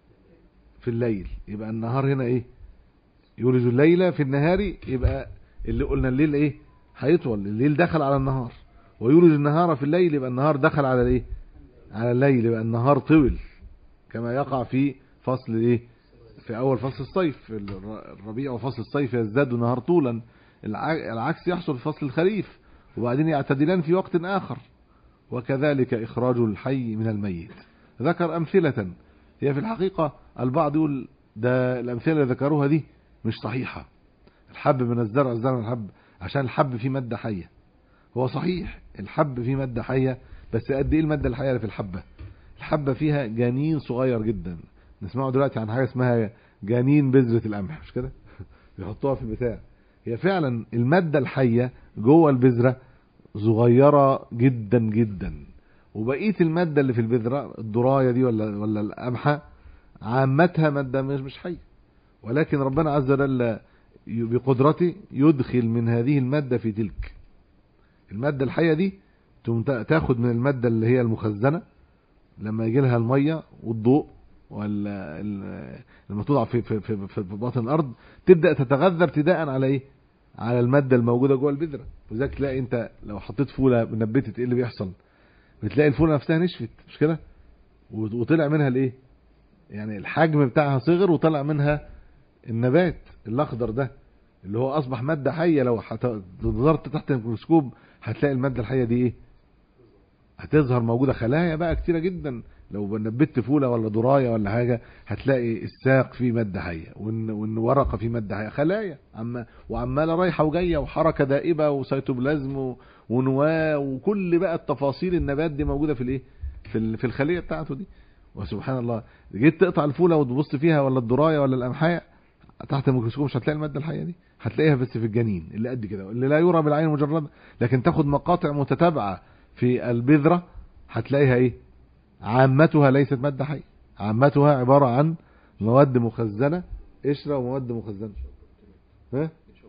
في الليل يبقى النهار هنا ايه يولج الليل في النهار يبقى اللي قلنا الليل ايه هيطول الليل دخل على النهار ويولج النهار في الليل يبقى النهار دخل على الايه على الليل يبقى النهار طول كما يقع في فصل ايه في اول فصل الصيف الر- الربيع وفصل الصيف يزداد النهار طولا الع- العكس يحصل في فصل الخريف وبعدين يعتدلان في وقت اخر وكذلك اخراج الحي من الميت ذكر امثله هي في الحقيقه البعض يقول ده الامثله اللي ذكروها دي مش صحيحه الحب من الزرع الزرع من الحب عشان الحب فيه ماده حيه هو صحيح الحب فيه ماده حيه بس قد ايه الماده الحيه اللي في الحبه الحبه فيها جنين صغير جدا نسمعه دلوقتي عن حاجه اسمها جنين بذره القمح مش كده يحطوها في البتاع هي فعلا الماده الحيه جوه البذره صغيره جدا جدا وبقيه الماده اللي في البذره الدرايه دي ولا ولا القمحه عامتها ماده مش مش حيه ولكن ربنا عز وجل بقدرته يدخل من هذه الماده في تلك الماده الحيه دي تقوم تا- تاخد من الماده اللي هي المخزنه لما يجي لها الميه والضوء ولا ال- لما توضع في في في, في باطن الارض تبدا تتغذى ابتداء على ايه على الماده الموجوده جوه البذره وذلك تلاقي انت لو حطيت فوله نبتت ايه اللي بيحصل بتلاقي الفوله نفسها نشفت مش كده وط- وطلع منها الايه يعني الحجم بتاعها صغر وطلع منها النبات الاخضر ده اللي هو اصبح ماده حيه لو حت- نظرت تحت الميكروسكوب هتلاقي الماده الحيه دي ايه هتظهر موجوده خلايا بقى كتيره جدا لو نبت فوله ولا درايه ولا حاجه هتلاقي الساق فيه ماده حيه وان وان ورقه فيه ماده حيه خلايا عم وعماله رايحه وجايه وحركه دائبه وسيتوبلازم و- ونواه وكل بقى التفاصيل النبات دي موجوده في الايه في ال- في الخليه بتاعته دي وسبحان الله جيت تقطع الفوله وتبص فيها ولا الدرايه ولا القمحايه تحت الميكروسكوب مش هتلاقي الماده الحيه دي هتلاقيها بس في الجنين اللي قد كده اللي لا يرى بالعين المجرده لكن تاخد مقاطع متتابعه في البذره هتلاقيها ايه عامتها ليست ماده حيه عامتها عباره عن مواد مخزنه قشره ومواد مخزنه ها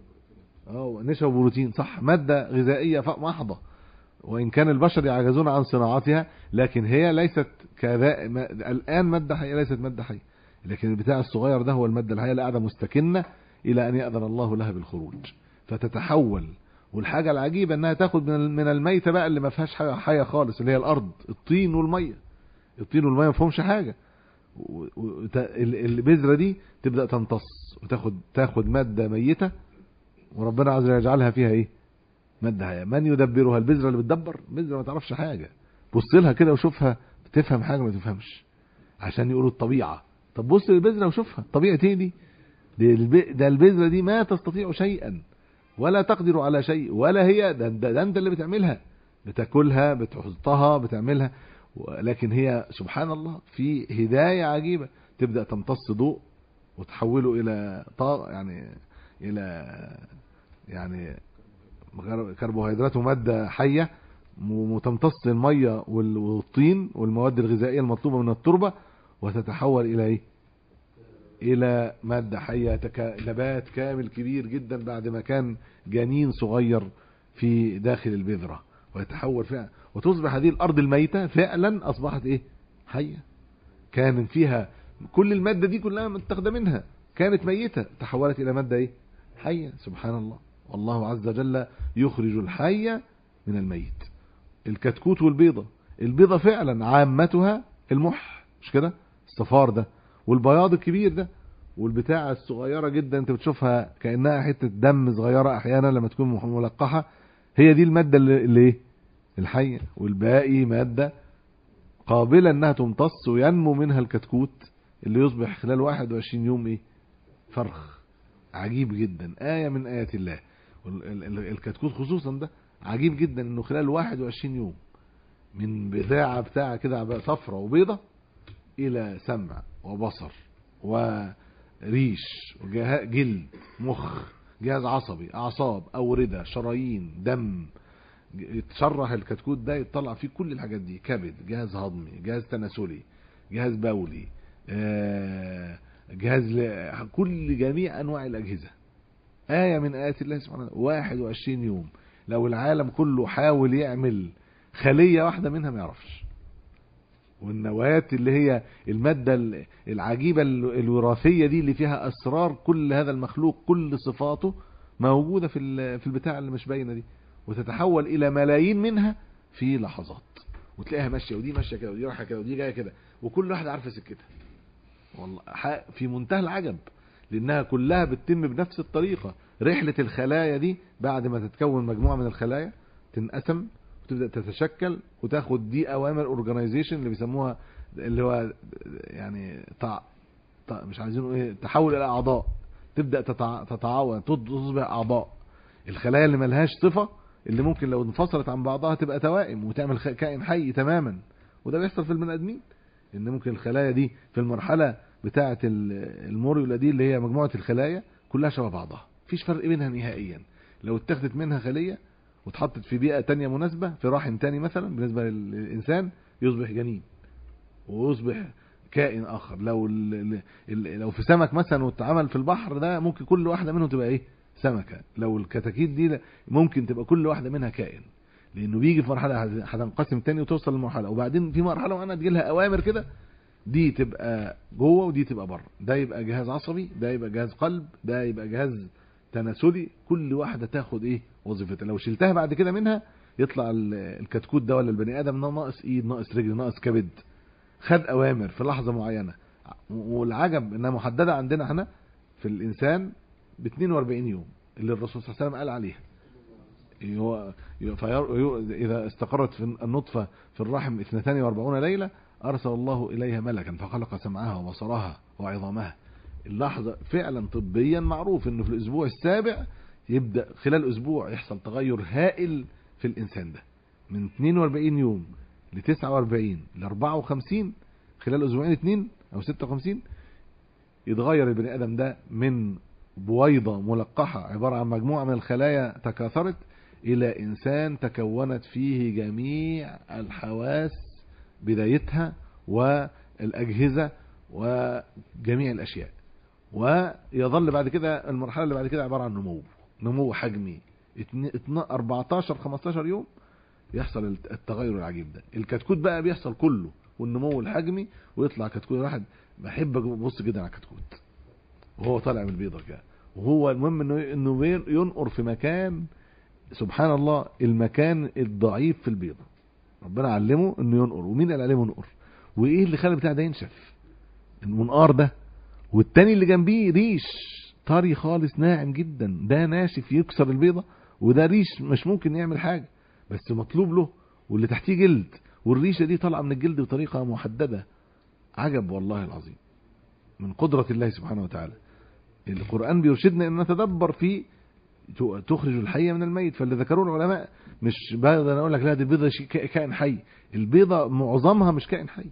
اه نشا وبروتين صح ماده غذائيه ف- محضه وان كان البشر يعجزون عن صناعتها لكن هي ليست كذا ما- الان ماده حيه ليست ماده حيه لكن البتاع الصغير ده هو الماده الحيه اللي قاعده مستكنه الى ان ياذن الله لها بالخروج فتتحول والحاجه العجيبه انها تاخد من من الميته بقى اللي ما فيهاش حاجه حيه خالص اللي هي الارض الطين والميه الطين والميه ما فيهمش حاجه و- و- ت- ال- البذره دي تبدا تمتص وتاخد تاخد ماده ميته وربنا عز وجل يجعلها فيها ايه ماده حيه من يدبرها البذره اللي بتدبر البذره ما تعرفش حاجه بص لها كده وشوفها بتفهم حاجه ما تفهمش عشان يقولوا الطبيعه طب بص للبذره وشوفها طبيعه ايه دي دي الب- ده البذره دي ما تستطيع شيئا ولا تقدر على شيء ولا هي ده, ده, ده انت اللي بتعملها بتاكلها بتحطها بتعملها لكن هي سبحان الله في هدايه عجيبه تبدا تمتص ضوء وتحوله الى طاقه يعني الى يعني كربوهيدرات وماده حيه م- تمتص الميه وال- والطين والمواد الغذائيه المطلوبه من التربه وتتحول الى ايه الى ماده حيه تك... نبات كامل كبير جدا بعد ما كان جنين صغير في داخل البذره ويتحول فعلا وتصبح هذه الارض الميته فعلا اصبحت ايه حيه كان فيها كل الماده دي كلها متاخده منها كانت ميته تحولت الى ماده ايه حيه سبحان الله والله عز وجل يخرج الحي من الميت الكتكوت والبيضه البيضه فعلا عامتها المح مش كده الصفار ده والبياض الكبير ده والبتاعة الصغيرة جدا انت بتشوفها كأنها حتة دم صغيرة احيانا لما تكون ملقحة هي دي المادة اللي, اللي ايه الحية والباقي مادة قابلة انها تمتص وينمو منها الكتكوت اللي يصبح خلال 21 يوم ايه فرخ عجيب جدا آية من آيات الله وال- ال- ال- الكتكوت خصوصا ده عجيب جدا انه خلال 21 يوم من بتاعة بتاعة كده صفرة وبيضة الى سمع وبصر وريش وجلد مخ جهاز عصبي اعصاب اوردة شرايين دم يتشرح الكتكوت ده يطلع فيه كل الحاجات دي كبد جهاز هضمي جهاز تناسلي جهاز بولي آه، جهاز ل... كل جميع انواع الاجهزه ايه من ايات الله سبحانه وتعالى 21 يوم لو العالم كله حاول يعمل خليه واحده منها ما يعرفش والنواة اللي هي المادة ال- العجيبة ال- الوراثية دي اللي فيها أسرار كل هذا المخلوق كل صفاته موجودة في ال- في البتاع اللي مش باينة دي وتتحول إلى ملايين منها في لحظات وتلاقيها ماشية ودي ماشية كده ودي رايحة كده ودي جاية كده وكل واحدة عارفة سكتها والله ح- في منتهى العجب لأنها كلها بتتم بنفس الطريقة رحلة الخلايا دي بعد ما تتكون مجموعة من الخلايا تنقسم وتبدا تتشكل وتاخد دي اوامر اورجانيزيشن اللي بيسموها اللي هو يعني تع... تع... مش عايزين نقول ايه تحول الى اعضاء تبدا تتع... تتعاون تصبح اعضاء الخلايا اللي ملهاش صفه اللي ممكن لو انفصلت عن بعضها تبقى توائم وتعمل خ- كائن حي تماما وده بيحصل في البني ادمين ان ممكن الخلايا دي في المرحله بتاعه ال- الموريولا دي اللي هي مجموعه الخلايا كلها شبه بعضها مفيش فرق بينها نهائيا لو اتخذت منها خليه واتحطت في بيئة تانية مناسبة في رحم تاني مثلا بالنسبة للإنسان يصبح جنين ويصبح كائن آخر لو ال ال لو في سمك مثلا واتعمل في البحر ده ممكن كل واحدة منهم تبقى إيه سمكة لو الكتاكيت دي ممكن تبقى كل واحدة منها كائن لأنه بيجي في مرحلة هتنقسم تاني وتوصل لمرحلة وبعدين في مرحلة وأنا تجي لها أوامر كده دي تبقى جوه ودي تبقى بره ده يبقى جهاز عصبي ده يبقى جهاز قلب ده يبقى جهاز تناسلي كل واحدة تاخد ايه وظيفتها لو شلتها بعد كده منها يطلع ال- الكتكوت ده ولا البني ادم ده ناقص ايد ناقص رجل ناقص كبد خد اوامر في لحظة معينة والعجب انها محددة عندنا احنا في الانسان ب 42 يوم اللي الرسول صلى الله عليه وسلم قال عليها هو فير- يو- اذا استقرت في النطفة في الرحم 42 ليلة ارسل الله اليها ملكا فخلق سمعها وبصرها وعظامها اللحظة فعلا طبيا معروف انه في الاسبوع السابع يبدأ خلال اسبوع يحصل تغير هائل في الانسان ده من 42 يوم ل 49 ل 54 خلال اسبوعين اتنين او 56 يتغير البني ادم ده من بويضة ملقحة عبارة عن مجموعة من الخلايا تكاثرت الى انسان تكونت فيه جميع الحواس بدايتها والاجهزة وجميع الاشياء ويظل بعد كده المرحله اللي بعد كده عباره عن نمو نمو حجمي اتن- اتنا- 14 15 يوم يحصل التغير العجيب ده الكتكوت بقى بيحصل كله والنمو الحجمي ويطلع كتكوت واحد بحب ابص جدا على الكتكوت وهو طالع من البيضه كده وهو المهم انه انه بين- ينقر في مكان سبحان الله المكان الضعيف في البيضه ربنا علمه انه ينقر ومين اللي علمه ينقر وايه اللي خلى البتاع ده ينشف المنقار ده والتاني اللي جنبيه ريش طري خالص ناعم جدا ده ناشف يكسر البيضة وده ريش مش ممكن يعمل حاجة بس مطلوب له واللي تحتيه جلد والريشة دي طالعة من الجلد بطريقة محددة عجب والله العظيم من قدرة الله سبحانه وتعالى القرآن بيرشدنا ان نتدبر في تخرج الحي من الميت فاللي ذكروه العلماء مش بقدر اقول لك لا دي البيضة شيء كائن حي البيضة معظمها مش كائن حي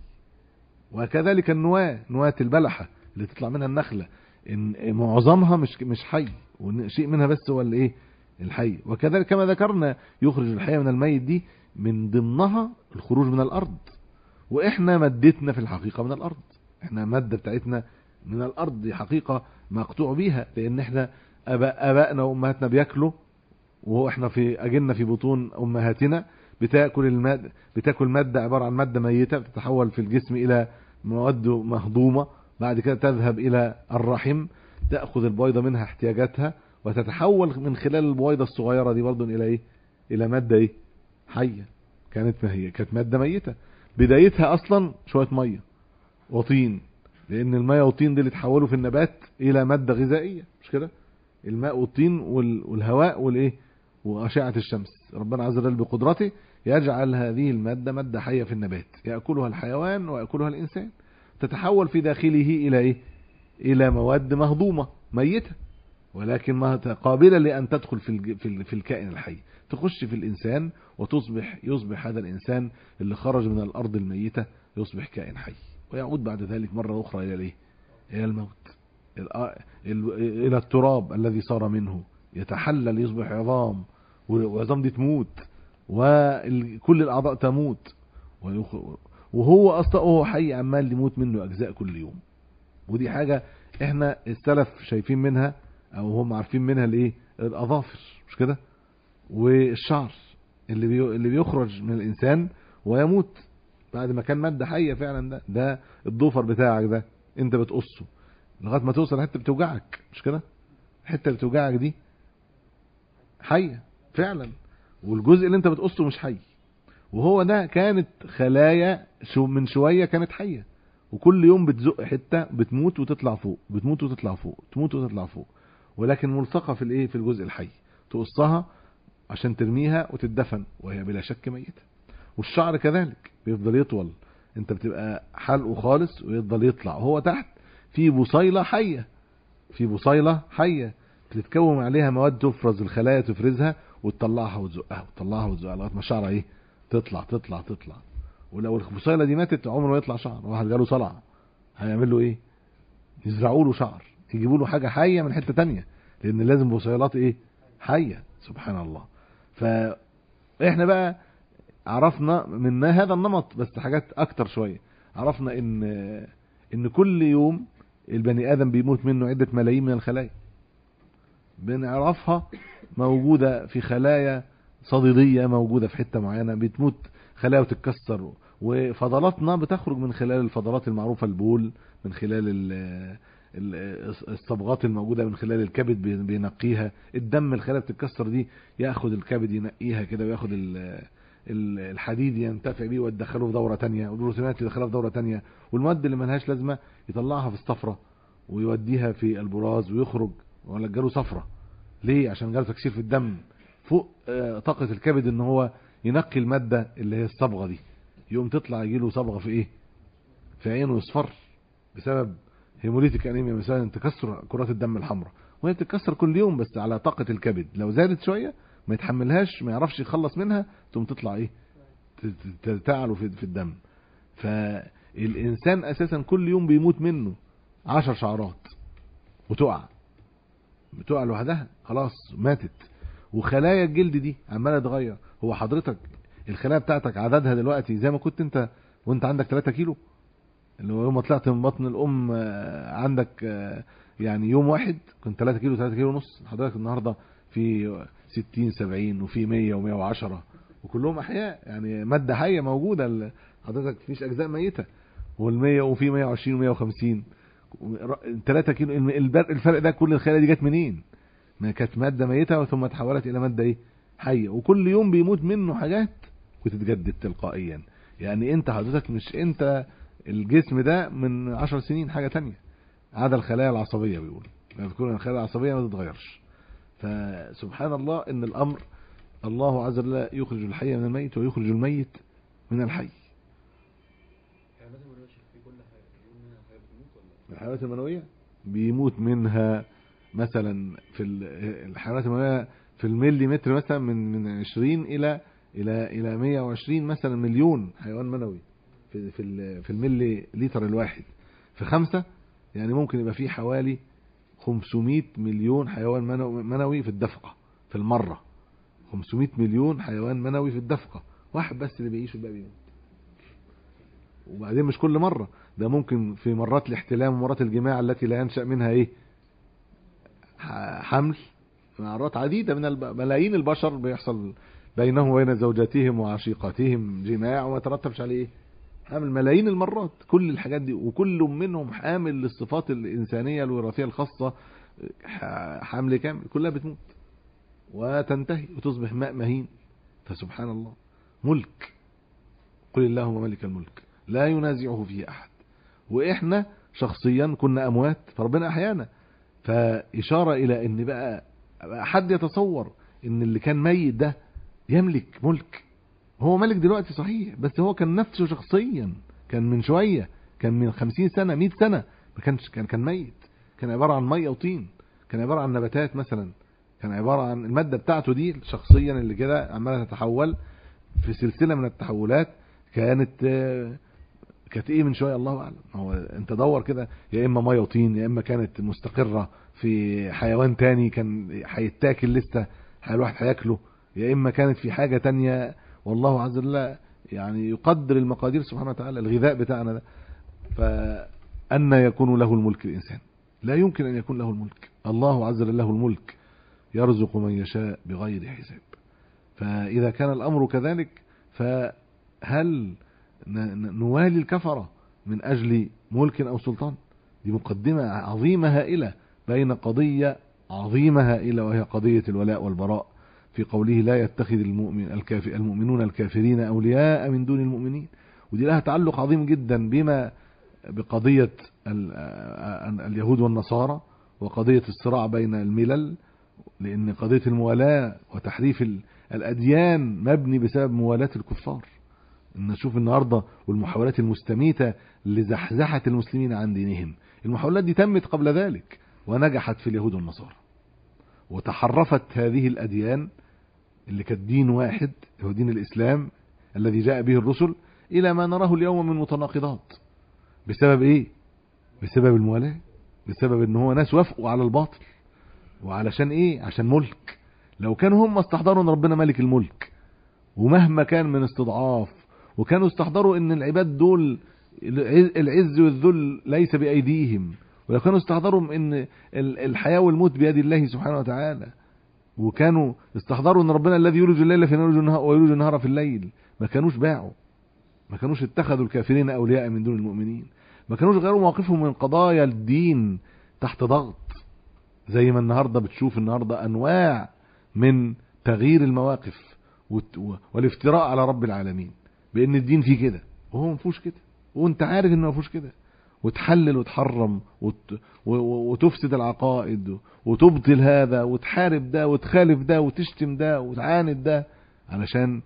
وكذلك النواة نواة البلحة اللي تطلع منها النخلة إن معظمها مش مش حي وشيء منها بس هو الايه الحي وكذلك كما ذكرنا يخرج الحي من الميت دي من ضمنها الخروج من الارض واحنا مادتنا في الحقيقة من الارض احنا المادة بتاعتنا من الارض دي حقيقة مقطوع بيها لان احنا أباء ابائنا وامهاتنا بياكلوا وهو احنا في اجلنا في بطون امهاتنا بتاكل المادة بتاكل مادة عبارة عن مادة ميتة بتتحول في الجسم الى مواد مهضومة بعد كده تذهب الى الرحم تأخذ البويضة منها احتياجاتها وتتحول من خلال البويضة الصغيرة دي برضو الى ايه الى مادة ايه حية كانت ما هي كانت مادة ميتة بدايتها اصلا شوية مية وطين لان المية والطين دي اللي اتحولوا في النبات الى مادة غذائية مش كده الماء والطين وال- والهواء والايه واشعة الشمس ربنا عز وجل بقدرته يجعل هذه المادة مادة حية في النبات يأكلها الحيوان ويأكلها الإنسان تتحول في داخله إلى إيه إلى مواد مهضومة ميتة ولكن ما قابلة لأن تدخل في الج- في ال- في الكائن الحي تخش في الإنسان وتصبح يصبح هذا الإنسان اللي خرج من الأرض الميتة يصبح كائن حي ويعود بعد ذلك مرة أخرى إلى الإيه إلى الموت الآ- ال- إلى التراب الذي صار منه يتحلل يصبح عظام والعظام دي تموت وكل الأعضاء تموت ويخ- وهو أصلا وهو حي عمال يموت منه أجزاء كل يوم ودي حاجة احنا السلف شايفين منها او هم عارفين منها الايه الاظافر مش كده والشعر اللي بي... اللي بيخرج من الانسان ويموت بعد ما كان ماده حيه فعلا ده ده الضفر بتاعك ده انت بتقصه لغايه ما توصل حته بتوجعك مش كده الحته اللي بتوجعك دي حيه فعلا والجزء اللي انت بتقصه مش حي وهو ده كانت خلايا شو من شويه كانت حيه وكل يوم بتزق حته بتموت وتطلع فوق بتموت وتطلع فوق تموت وتطلع فوق ولكن ملصقه في الايه في الجزء الحي تقصها عشان ترميها وتدفن وهي بلا شك ميته والشعر كذلك بيفضل يطول انت بتبقى حلقه خالص ويفضل يطلع وهو تحت في بصيله حيه في بصيله حيه بتتكون عليها مواد تفرز الخلايا تفرزها وتطلعها وتزقها وتطلعها وتزقها لغايه ما شعرها ايه تطلع تطلع تطلع ولو البصيله دي ماتت عمره ما يطلع شعر واحد جاله صلع هيعمل له ايه يزرعوا له شعر يجيبوا له حاجه حيه من حته تانية لان لازم بصيلات ايه حيه سبحان الله فاحنا بقى عرفنا من هذا النمط بس حاجات اكتر شويه عرفنا ان ان كل يوم البني ادم بيموت منه عده ملايين من الخلايا بنعرفها موجوده في خلايا صديديه موجوده في حته معينه بتموت خلايا وتتكسر وفضلاتنا بتخرج من خلال الفضلات المعروفه البول من خلال ال الصبغات الموجودة من خلال الكبد بينقيها الدم الخلايا بتتكسر دي ياخد الكبد ينقيها كده وياخد الحديد ينتفع بيه ويدخله في دورة تانية والبروتينات يدخلها في دورة تانية والمواد اللي ملهاش لازمة يطلعها في الصفرة ويوديها في البراز ويخرج ولا جاله صفرة ليه عشان جاله تكسير في الدم فوق طاقة الكبد ان هو ينقي المادة اللي هي الصبغة دي يقوم تطلع يجيله صبغة في ايه في عينه يصفر بسبب هيموليتيك انيميا مثلا تكسر كرات الدم الحمراء وهي بتتكسر كل يوم بس على طاقة الكبد لو زادت شوية ما يتحملهاش ما يعرفش يخلص منها تقوم تطلع ايه تعلو في الدم فالانسان اساسا كل يوم بيموت منه عشر شعرات وتقع بتقع لوحدها خلاص ماتت وخلايا الجلد دي عماله تتغير هو حضرتك الخلايا بتاعتك عددها دلوقتي زي ما كنت انت وانت عندك 3 كيلو اللي هو يوم ما طلعت من بطن الام عندك يعني يوم واحد كنت 3 كيلو 3 كيلو ونص حضرتك النهارده في 60 70 وفي 100 و110 وكلهم احياء يعني ماده حيه موجوده حضرتك مفيش اجزاء ميته وال100 وفي 120 و150 3 كيلو الفرق ده كل الخلايا دي جت منين؟ ما كانت ماده ميته ثم تحولت الى ماده ايه؟ حيه وكل يوم بيموت منه حاجات وتتجدد تلقائيا يعني انت حضرتك مش انت الجسم ده من 10 سنين حاجه تانية عدا الخلايا العصبيه بيقول يذكرون الخلايا العصبيه ما تتغيرش فسبحان الله ان الامر الله عز وجل يخرج الحي من الميت ويخرج الميت من الحي الحيوانات المنوية بيموت منها مثلا في الحيوانات المنوية في الملي متر مثلا من من 20 الى الى الى 120 مثلا مليون حيوان منوي في في في الملي لتر الواحد في خمسة يعني ممكن يبقى فيه حوالي 500 مليون حيوان منوي في الدفقة في المرة 500 مليون حيوان منوي في الدفقة واحد بس اللي بيعيش والباقي بيموت وبعدين مش كل مرة ده ممكن في مرات الاحتلام ومرات الجماع التي لا ينشأ منها ايه حمل مرات عديدة من ملايين البشر بيحصل بينهم وبين زوجاتهم وعشيقاتهم جماع وما يترتبش عليه ايه حامل ملايين المرات كل الحاجات دي وكل منهم حامل للصفات الإنسانية الوراثية الخاصة حمل كامل كلها بتموت وتنتهي وتصبح ماء مهين فسبحان الله ملك قل اللهم ملك الملك لا ينازعه فيه أحد وإحنا شخصيا كنا أموات فربنا أحيانا فإشارة إلى أن بقى حد يتصور أن اللي كان ميت ده يملك ملك هو ملك دلوقتي صحيح بس هو كان نفسه شخصيا كان من شوية كان من خمسين سنة مئة سنة ما كانش كان كان ميت كان عبارة عن مية وطين كان عبارة عن نباتات مثلا كان عبارة عن المادة بتاعته دي شخصيا اللي كده عمالة تتحول في سلسلة من التحولات كانت كانت ايه من شوية الله اعلم هو انت دور كده يا اما مية وطين يا اما كانت مستقرة في حيوان تاني كان هيتاكل لسه الواحد هياكله يا اما كانت في حاجة تانية والله عز وجل يعني يقدر المقادير سبحانه وتعالى الغذاء بتاعنا ده فأن يكون له الملك الإنسان لا يمكن أن يكون له الملك الله عز وجل له الملك يرزق من يشاء بغير حساب فإذا كان الأمر كذلك فهل نوالي الكفرة من أجل ملك أو سلطان دي مقدمة عظيمة هائلة بين قضية عظيمة هائلة وهي قضية الولاء والبراء في قوله لا يتخذ المؤمن الكافر المؤمنون الكافرين أولياء من دون المؤمنين ودي لها تعلق عظيم جدا بما بقضية اليهود والنصارى وقضية الصراع بين الملل لأن قضية الموالاة وتحريف الأديان مبني بسبب موالاة الكفار نشوف النهاردة والمحاولات المستميتة لزحزحة المسلمين عن دينهم المحاولات دي تمت قبل ذلك ونجحت في اليهود والنصارى وتحرفت هذه الأديان اللي كانت دين واحد هو دين الإسلام الذي جاء به الرسل إلى ما نراه اليوم من متناقضات بسبب إيه؟ بسبب الموالاة بسبب ان هو ناس وافقوا على الباطل وعلشان ايه عشان ملك لو كانوا هم استحضروا ان ربنا ملك الملك ومهما كان من استضعاف وكانوا استحضروا ان العباد دول العز والذل ليس بايديهم ولو كانوا استحضروا ان الحياة والموت بيد الله سبحانه وتعالى وكانوا استحضروا ان ربنا الذي يولج الليل في النهار ويولج النهار في الليل ما كانوش باعوا ما كانوش اتخذوا الكافرين اولياء من دون المؤمنين ما كانوش غيروا مواقفهم من قضايا الدين تحت ضغط زي ما النهارده بتشوف النهارده انواع من تغيير المواقف والافتراء على رب العالمين بان الدين فيه كده وهو ما فيهوش كده وانت عارف انه ما فيهوش كده وتحلل وتحرم وت... وتفسد العقائد وتبطل هذا وتحارب ده وتخالف ده وتشتم ده وتعاند ده علشان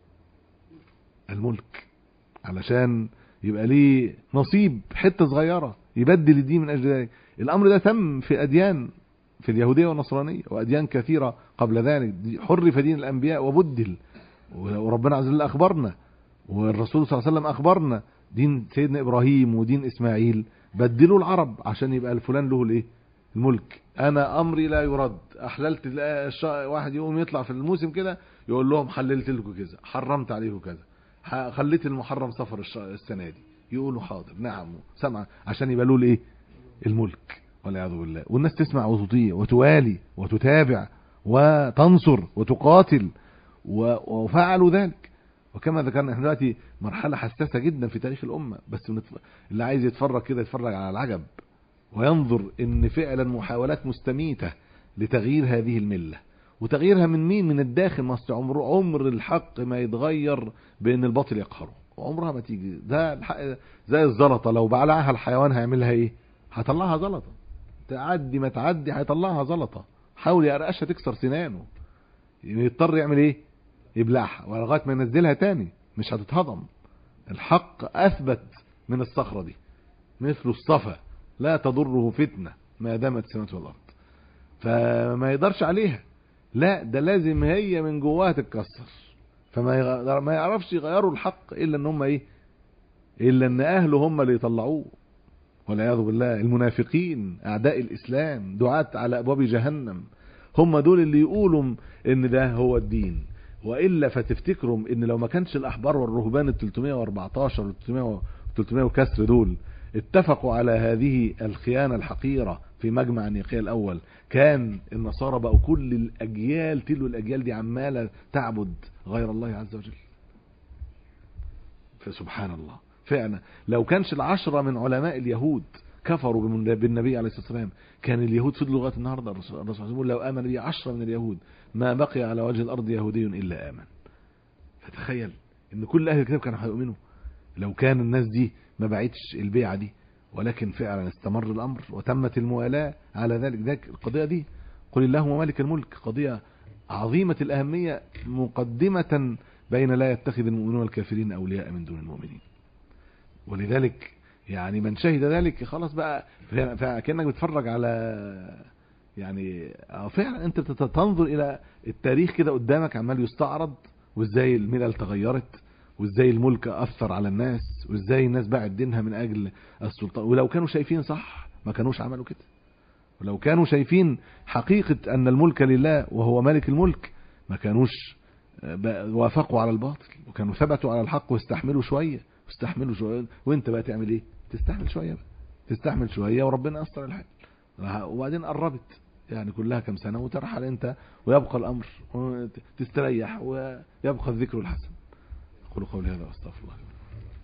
الملك علشان يبقى ليه نصيب حته صغيره يبدل الدين من اجل ذلك الامر ده تم في اديان في اليهوديه والنصرانيه واديان كثيره قبل ذلك حرف دين الانبياء وبدل وربنا عز وجل اخبرنا والرسول صلى الله عليه وسلم اخبرنا دين سيدنا ابراهيم ودين اسماعيل بدلوا العرب عشان يبقى الفلان له الايه الملك انا امري لا يرد احللت واحد يقوم يطلع في الموسم كده يقول لهم حللت لكم كذا حرمت عليكم كذا خليت المحرم سفر السنه دي يقولوا حاضر نعم سمع عشان يبقى له الايه الملك والعياذ بالله والناس تسمع وتطيع وتوالي وتتابع وتنصر وتقاتل وفعلوا ذلك وكما ذكرنا احنا دلوقتي مرحله حساسه جدا في تاريخ الامه بس اللي عايز يتفرج كده يتفرج على العجب وينظر ان فعلا محاولات مستميته لتغيير هذه المله وتغييرها من مين من الداخل ما عمر عمر الحق ما يتغير بان الباطل يقهره عمرها ما تيجي ده الحق زي الزلطه لو بلعها الحيوان هيعملها ايه هيطلعها زلطه تعدي ما تعدي هيطلعها زلطه حاول يقرقشها تكسر سنانه يضطر يعمل ايه يبلعها ولغايه ما ينزلها تاني مش هتتهضم الحق اثبت من الصخره دي مثل الصفا لا تضره فتنه ما دامت السماوات والارض فما يقدرش عليها لا ده لازم هي من جواها تتكسر فما ما يعرفش يغيروا الحق الا ان هم ايه الا ان اهله هم اللي يطلعوه والعياذ بالله المنافقين اعداء الاسلام دعاة على ابواب جهنم هم دول اللي يقولوا ان ده هو الدين والا فتفتكروا ان لو ما كانش الاحبار والرهبان ال 314 وال 300 وكسر دول اتفقوا على هذه الخيانة الحقيرة في مجمع نيقيا الأول كان النصارى بقوا كل الأجيال تلو الأجيال دي عمالة تعبد غير الله عز وجل فسبحان الله فعلا لو كانش العشرة من علماء اليهود كفروا بالنبي عليه الصلاة والسلام كان اليهود فضلوا لغاية النهاردة الرسول يقول لو آمن بي عشرة من اليهود ما بقي على وجه الأرض يهودي إلا آمن فتخيل ان كل أهل الكتاب كانوا هيؤمنوا لو كان الناس دي ما بعتش البيعة دي ولكن فعلا استمر الأمر وتمت الموالاة على ذلك ذلك القضية دي قل اللهم مالك الملك قضية عظيمة الأهمية مقدمة بين لا يتخذ المؤمنون الكافرين أولياء من دون المؤمنين ولذلك يعني من شهد ذلك خلاص بقى كأنك بتفرج على يعني فعلا انت تنظر الى التاريخ كده قدامك عمال يستعرض وازاي الملل تغيرت وازاي الملك اثر على الناس وازاي الناس باعت دينها من اجل السلطان ولو كانوا شايفين صح ما كانوش عملوا كده ولو كانوا شايفين حقيقة ان الملك لله وهو ملك الملك ما كانوش وافقوا على الباطل وكانوا ثبتوا على الحق واستحملوا شوية واستحملوا شوية وانت بقى تعمل ايه تستحمل شوية بقى. تستحمل شوية وربنا يستر الحال راح- وبعدين قربت يعني كلها كم سنة وترحل انت ويبقى الامر تستريح ويبقى الذكر الحسن اقول قولي هذا واستغفر الله لي ولكم.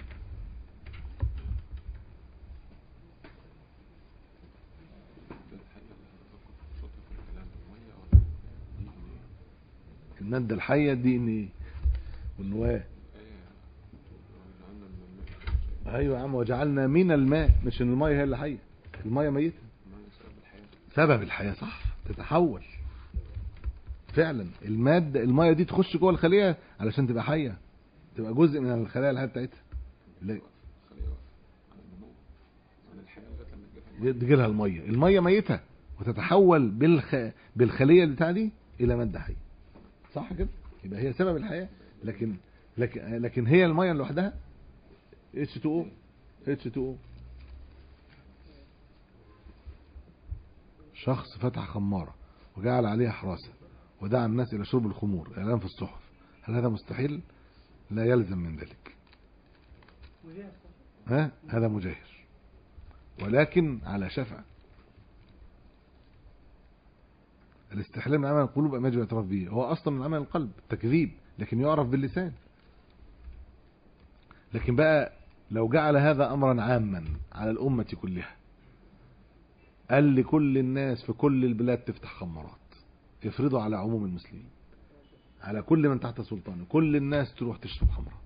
المادة الحية دي ان ايه والنواة ايوه يا عم وجعلنا من الماء مش ان المية هي اللي حية المية ميتة سبب الحياة صح تتحول فعلا المادة المية دي تخش جوه الخلية علشان تبقى حية تبقى جزء من الخلايا الحياة بتاعتها لا تجي لها المية المية ميتة وتتحول بالخ... بالخلية بتاع دي الى مادة حية صح كده يبقى هي سبب الحياة لكن لكن لكن هي المية لوحدها H2O H2O شخص فتح خمارة وجعل عليها حراسة ودعا الناس إلى شرب الخمور إعلان في الصحف هل هذا مستحيل؟ لا يلزم من ذلك ها هذا مجاهر ولكن على شفع الاستحلال من عمل القلوب أم يجب الاعتراف به هو أصلا من عمل القلب تكذيب لكن يعرف باللسان لكن بقى لو جعل هذا أمرا عاما على الأمة كلها قال لكل الناس في كل البلاد تفتح خمارات يفرضوا على عموم المسلمين على كل من تحت سلطانه كل الناس تروح تشرب خمرة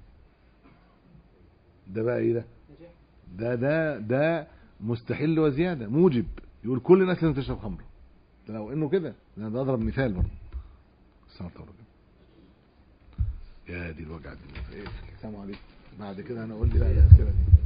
ده بقى ايه ده ده ده ده مستحيل وزيادة موجب يقول كل الناس لازم تشرب خمرة ده لو انه كده ده ده اضرب مثال برضه السلام عليكم يا دي الوجع دي ايه السلام عليكم بعد كده انا اقول لي بقى الاسئله دي